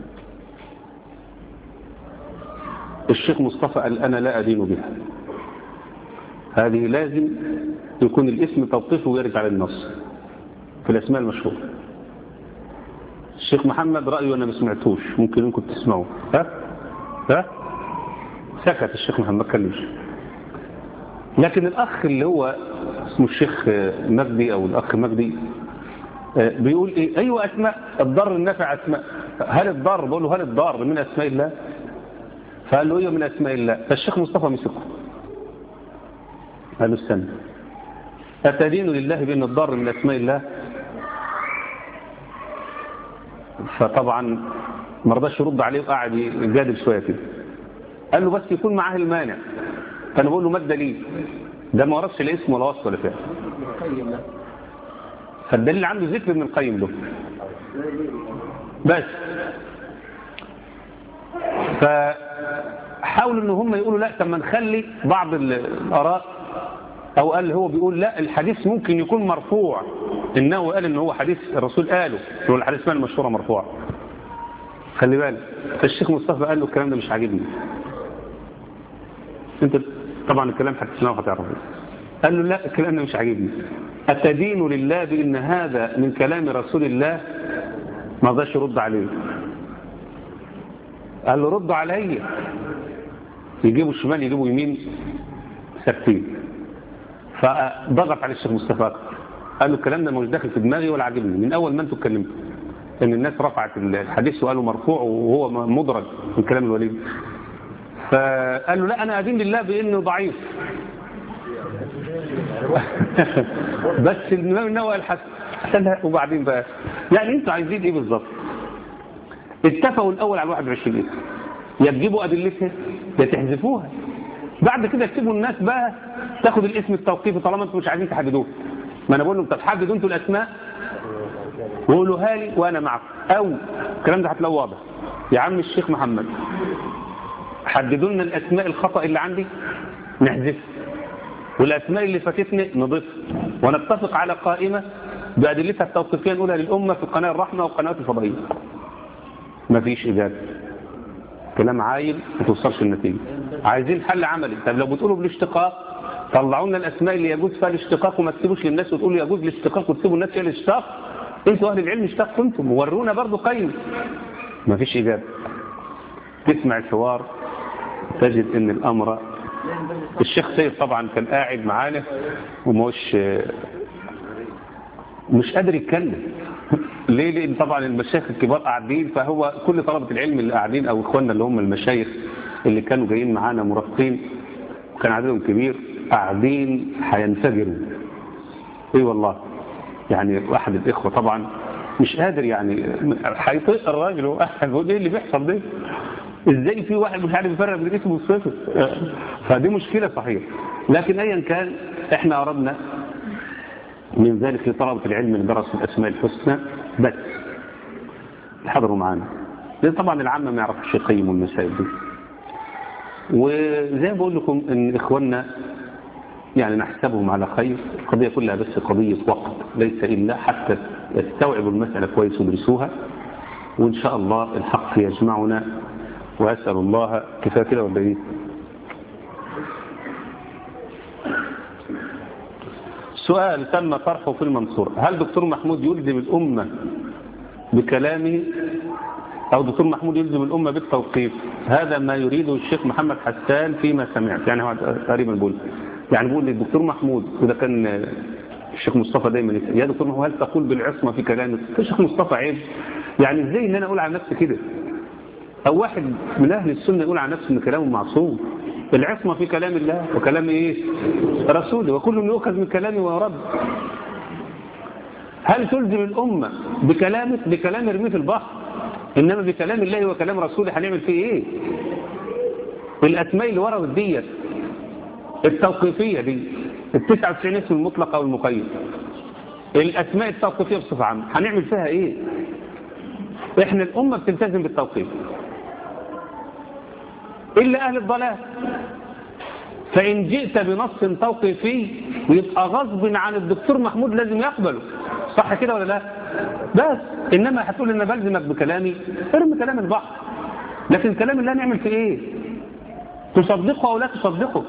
الشيخ مصطفى قال أنا لا أدين بها هذه لازم يكون الاسم توقيفه ويرجع للنص في الأسماء المشهورة الشيخ محمد رأيه أنا ما سمعتوش ممكن انكم تسمعوه ها ها سكت الشيخ محمد كلمش لكن الأخ اللي هو اسمه الشيخ مجدي أو الأخ مجدي بيقول إيه أيوة أسماء الضر النافع أسماء هل الضر بقول له هل الضر من أسماء الله فقال له أيوة من أسماء الله فالشيخ مصطفى مسكه قال له استنى أتدين لله بأن الضر من أسماء الله فطبعا ما رضاش يرد عليه وقعد يجادل شوية كده قال له بس يكون معاه المانع فأنا بقول له ما الدليل ده ما وردش الاسم ولا وصف ولا فعل فالدليل عنده ذكر من القيم له بس فحاولوا ان هم يقولوا لا طب ما نخلي بعض الاراء او قال هو بيقول لا الحديث ممكن يكون مرفوع انه قال ان هو حديث الرسول قاله هو الحديث مال المشهوره مرفوع خلي بالك فالشيخ مصطفى قال له الكلام ده مش عاجبني انت طبعا الكلام هتسمعه وهتعرفه قال له لا الكلام ده مش عاجبني أتدين لله بأن هذا من كلام رسول الله ما رضاش يرد عليه قال له رد علي يجيبوا شمال يجيبوا يمين ثابتين فضغط على الشيخ مصطفى اكتر قال له الكلام ده مش داخل في دماغي ولا عاجبني من اول ما انتوا اتكلمتوا ان الناس رفعت الحديث وقالوا مرفوع وهو مدرج من كلام الوليد فقال له لا انا ادين لله بانه ضعيف بس الامام النووي قال حسن وبعدين بقى يعني انتوا عايزين ايه بالظبط اتفقوا الاول على 21 اسم يا تجيبوا ادلتها يا تحذفوها بعد كده تسيبوا الناس بقى تاخد الاسم التوقيفي طالما انتوا مش عايزين تحددوه ما انا بقول لهم طب حددوا انتوا الاسماء وقولوها لي وانا معكم او الكلام ده هتلاقوه واضح يا عم الشيخ محمد حددوا لنا الاسماء الخطا اللي عندي نحذفها والأسماء اللي فاتتني نضيف ونتفق على قائمة بأدلتها التوقيفية نقولها للأمة في قناة الرحمة والقنوات الفضائية مفيش إجابة كلام عايل ما توصلش النتيجة عايزين حل عملي طب لو بتقولوا بالاشتقاق طلعوا لنا الأسماء اللي يجوز فيها الاشتقاق وما تسيبوش للناس وتقولوا يجوز الاشتقاق وتسيبوا الناس فيها الاشتقاق انتوا أهل العلم اشتقوا انتم ورونا برضو قيمة مفيش إجابة تسمع الحوار تجد ان الأمر الشيخ سيد طبعا كان قاعد معانا ومش مش قادر يتكلم ليه لان طبعا المشايخ الكبار قاعدين فهو كل طلبة العلم اللي قاعدين او اخواننا اللي هم المشايخ اللي كانوا جايين معانا مرافقين وكان عددهم كبير قاعدين هينفجروا اي والله يعني واحد الاخوه طبعا مش قادر يعني هيطيق الراجل وقاعد بيقول ايه اللي بيحصل ده ازاي في واحد مش عارف يفرق بين الاسم والصفه فدي مشكله صحيح لكن ايا كان احنا اردنا من ذلك لطلبه العلم اللي درسوا الاسماء الحسنى بس حضروا معانا لان طبعا العامه ما يعرفوش يقيموا المسائل دي وزي ما بقول لكم ان اخواننا يعني نحسبهم على خير القضيه كلها بس قضيه وقت ليس الا حتى يستوعبوا المساله كويس ويدرسوها وان شاء الله الحق يجمعنا وأسأل الله كفاية كده ولا ايه سؤال تم طرحه في المنصور هل دكتور محمود يلزم الأمة بكلامه أو دكتور محمود يلزم الأمة بالتوقيف هذا ما يريده الشيخ محمد حسان فيما سمعت يعني هو تقريبا بقول يعني بقول للدكتور محمود وده كان الشيخ مصطفى دايما يسأل يا دكتور محمود هل تقول بالعصمة في كلامك الشيخ مصطفى عيب يعني ازاي ان انا اقول على نفسي كده أو واحد من أهل السنة يقول عن نفسه أن كلامه معصوم العصمة في كلام الله وكلام إيه رسوله وكل يؤخذ من كلامه ويرد هل تلزم الأمة بكلامك بكلام ارميه في البحر إنما بكلام الله وكلام رسوله هنعمل فيه إيه الأسماء اللي وردت ديت التوقيفية دي التسعة وتسعين اسم المطلق أو المقيد الأسماء التوقيفية بصفة عامة هنعمل فيها إيه إحنا الأمة بتلتزم بالتوقيف إلا أهل الضلال فإن جئت بنص توقيفي يبقى غصب عن الدكتور محمود لازم يقبله صح كده ولا لا بس إنما هتقول إن بلزمك بكلامي ارمي كلام البحر لكن كلام الله نعمل في إيه تصدقه أو لا تصدقه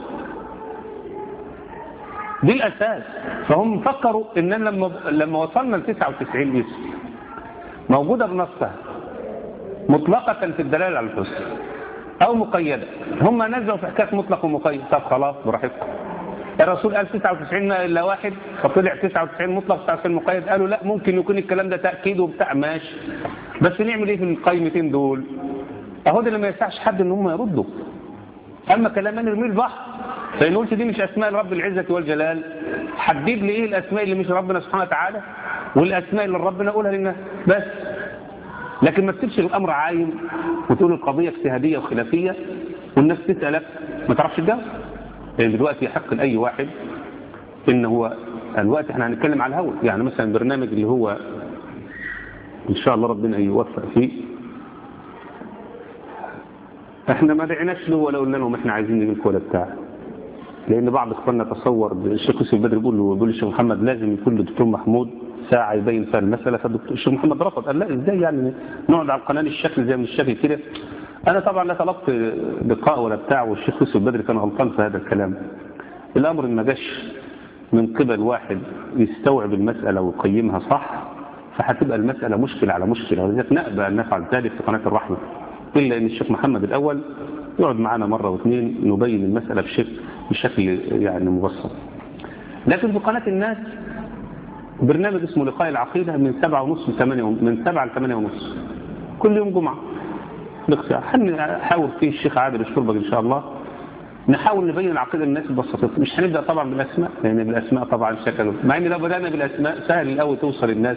دي الأساس فهم فكروا إن لما لما وصلنا ل 99 اسم موجودة بنصها مطلقة في الدلالة على الحسن أو مقيدة هم نزلوا في حكاية مطلق ومقيد طب خلاص براحتكم الرسول قال 99 ما إلا واحد فطلع 99 مطلق 99 مقيد قالوا لا ممكن يكون الكلام ده تأكيد وبتاع ماشي بس نعمل ايه في القايمتين دول اهو ده اللي ما يسعش حد ان هم يردوا اما كلامان نرميه البحر فإن قلت دي مش أسماء رب العزة والجلال حدد لي إيه الأسماء اللي مش ربنا سبحانه وتعالى والأسماء اللي ربنا قولها لنا بس لكن ما تسيبش الأمر عايم وتقول القضية اجتهادية وخلافية والناس تسألك ما تعرفش تجاوب لأن دلوقتي يحق لأي واحد إن هو الوقت احنا هنتكلم على الهوى يعني مثلا برنامج اللي هو إن شاء الله ربنا يوفق فيه احنا ما دعناش له ولا قلنا لهم احنا عايزين نجيب ولا بتاع لان بعض اخواننا تصور الشيخ يوسف بدر بيقول له بيقول الشيخ محمد لازم يكون للدكتور محمود ساعه يبين فيها المساله فالدكتور الشيخ محمد رفض قال لا ازاي يعني نقعد على القناه الشكل زي من الشكل كده انا طبعا لا طلبت لقاء ولا بتاع والشيخ يوسف بدر كان غلطان في هذا الكلام الامر ما جاش من قبل واحد يستوعب المساله ويقيمها صح فهتبقى المساله مشكله على مشكله ولذلك نأبى ان نفعل ذلك في قناه الرحمه إلا أن الشيخ محمد الأول يقعد معنا مرة واثنين نبين المسألة بشكل, بشكل يعني مبسط لكن في قناة الناس برنامج اسمه لقاء العقيدة من سبعة ونص لثمانية من سبعة لثمانية ونص كل يوم جمعة نحاول فيه الشيخ عادل الشربج إن شاء الله نحاول نبين العقيدة للناس ببساطة مش هنبدأ طبعا بالأسماء لأن بالأسماء طبعا شكلوا مع إن لو بدأنا بالأسماء سهل الأول توصل الناس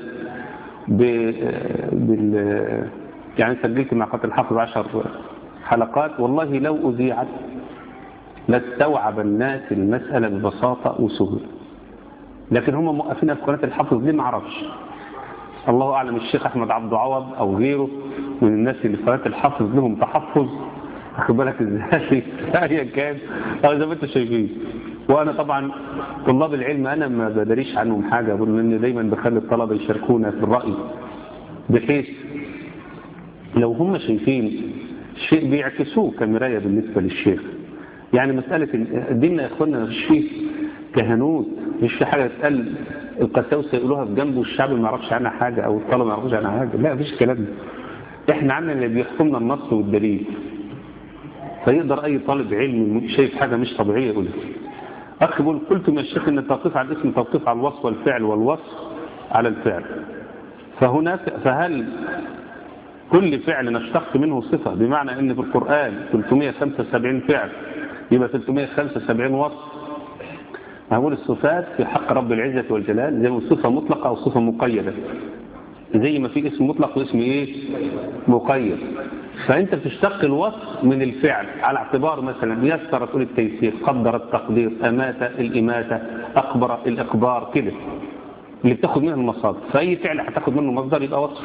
بال يعني سجلت مع قتل الحافظ عشر حلقات والله لو أذيعت لاستوعب الناس المسألة ببساطة وسهولة لكن هم موقفين في قناة الحافظ ليه ما اعرفش الله أعلم الشيخ أحمد عبد عوض أو غيره من الناس اللي في قناة الحافظ لهم تحفظ واخد بالك ازاي ايا كان اه زي ما انتم شايفين وانا طبعا طلاب العلم انا ما بدريش عنهم حاجه بقول ان دايما بخلي الطلبه يشاركونا في الراي بحيث لو هم شايفين شيء بيعكسوه كمراية بالنسبة للشيخ يعني مسألة ديننا يا اخوانا مش فيه كهنوت مش في حاجة تقل القساوسة يقولوها في جنبه والشعب ما يعرفش عنها حاجة او الطلبة ما يعرفوش عنها حاجة لا مفيش كلام ده احنا عندنا اللي بيحكمنا النص والدليل فيقدر اي طالب علم شايف حاجة مش طبيعية يقولها اخي بقول قلت من الشيخ ان التوقيف على الاسم توقيف على الوصف والفعل والوصف على الفعل فهناك فهل كل فعل نشتق منه صفة بمعنى ان في القرآن 375 فعل يبقى 375 وصف هقول الصفات في حق رب العزة والجلال زي ما صفة مطلقة أو صفة مقيدة زي ما في اسم مطلق واسم ايه مقيد فانت بتشتق الوصف من الفعل على اعتبار مثلا يسر تقول التيسير قدر التقدير امات الاماتة اقبر الاقبار كده اللي بتاخد منها المصادر فاي فعل هتاخد منه مصدر يبقى وصف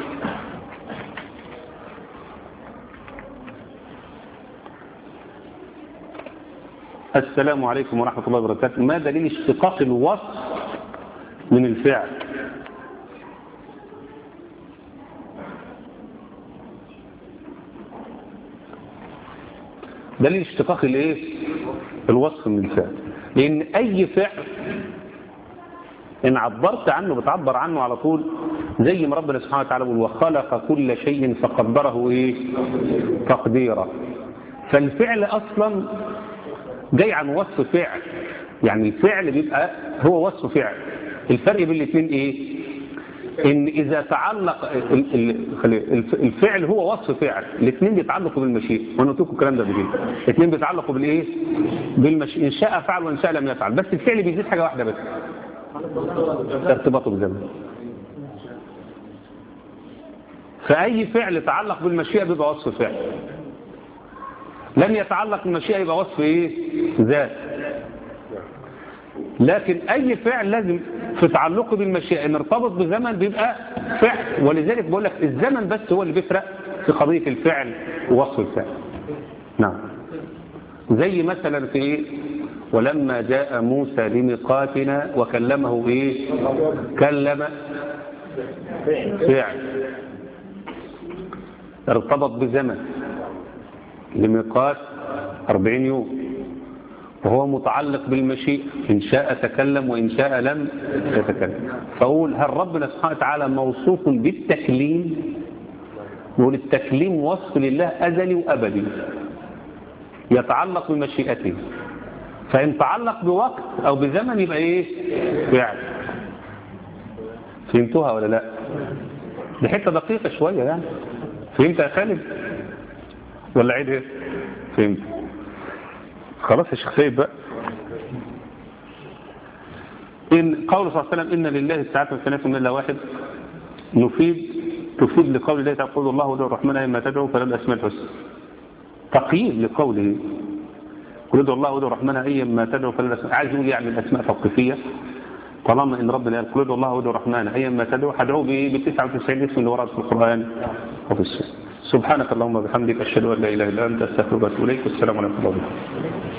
السلام عليكم ورحمة الله وبركاته ما دليل اشتقاق الوصف من الفعل دليل اشتقاق الايه الوصف من الفعل لان اي فعل ان عبرت عنه بتعبر عنه على طول زي ما ربنا سبحانه وتعالى بيقول وخلق كل شيء فقدره ايه تقديرا فالفعل اصلا جاي عن وصف فعل يعني الفعل بيبقى هو وصف فعل الفرق بين الاثنين ايه ان اذا تعلق الفعل هو وصف فعل الاثنين بيتعلقوا بالمشيئه وانا قلت لكم الكلام ده قبل الاثنين بيتعلقوا بالايه بالمشيئه ان شاء فعل وان شاء لم يفعل بس الفعل بيزيد حاجه واحده بس ارتباطه بزمن فاي فعل تعلق بالمشيئه بيبقى وصف فعل لم يتعلق بالمشيئة يبقى وصف ايه ذات لكن اي فعل لازم في تعلقه بالمشيئة ان ارتبط بزمن بيبقى فعل ولذلك بقول لك الزمن بس هو اللي بيفرق في قضية الفعل ووصف الفعل نعم زي مثلا في ايه ولما جاء موسى لميقاتنا وكلمه ايه كلم فعل ارتبط بزمن لميقات أربعين يوم وهو متعلق بالمشيئة إن شاء تكلم وإن شاء لم يتكلم فأقول هل ربنا سبحانه وتعالى موصوف بالتكليم يقول التكليم وصف لله أزلي وأبدي يتعلق بمشيئته فإن تعلق بوقت أو بزمن يبقى إيه فعل فهمتوها ولا لا دي حتة دقيقة شوية يعني فهمت يا خالد ولا عيد ايه فهمت خلاص يا شيخ سيد بقى إن قول صلى الله عليه وسلم إن لله الساعات والثلاث من الله واحد نفيد تفيد لقول الله تعالى قول الله ودعو الرحمن أيما تدعو فلا الأسماء الحسنى تقييد لقوله قل ادعو الله ودعو الرحمن أيما تدعو فلا الأسماء عايز يقول يعني الأسماء توقيفية طالما إن ربنا قال قل ادعو الله ودعو الرحمن أيما تدعو هدعوه ب 99 اسم اللي ورد في القرآن وفي السنة سبحانك اللهم وبحمدك أشهد أن لا إله إلا أنت أستغفرك وأتوب إليك والسلام عليكم ورحمة الله وبركاته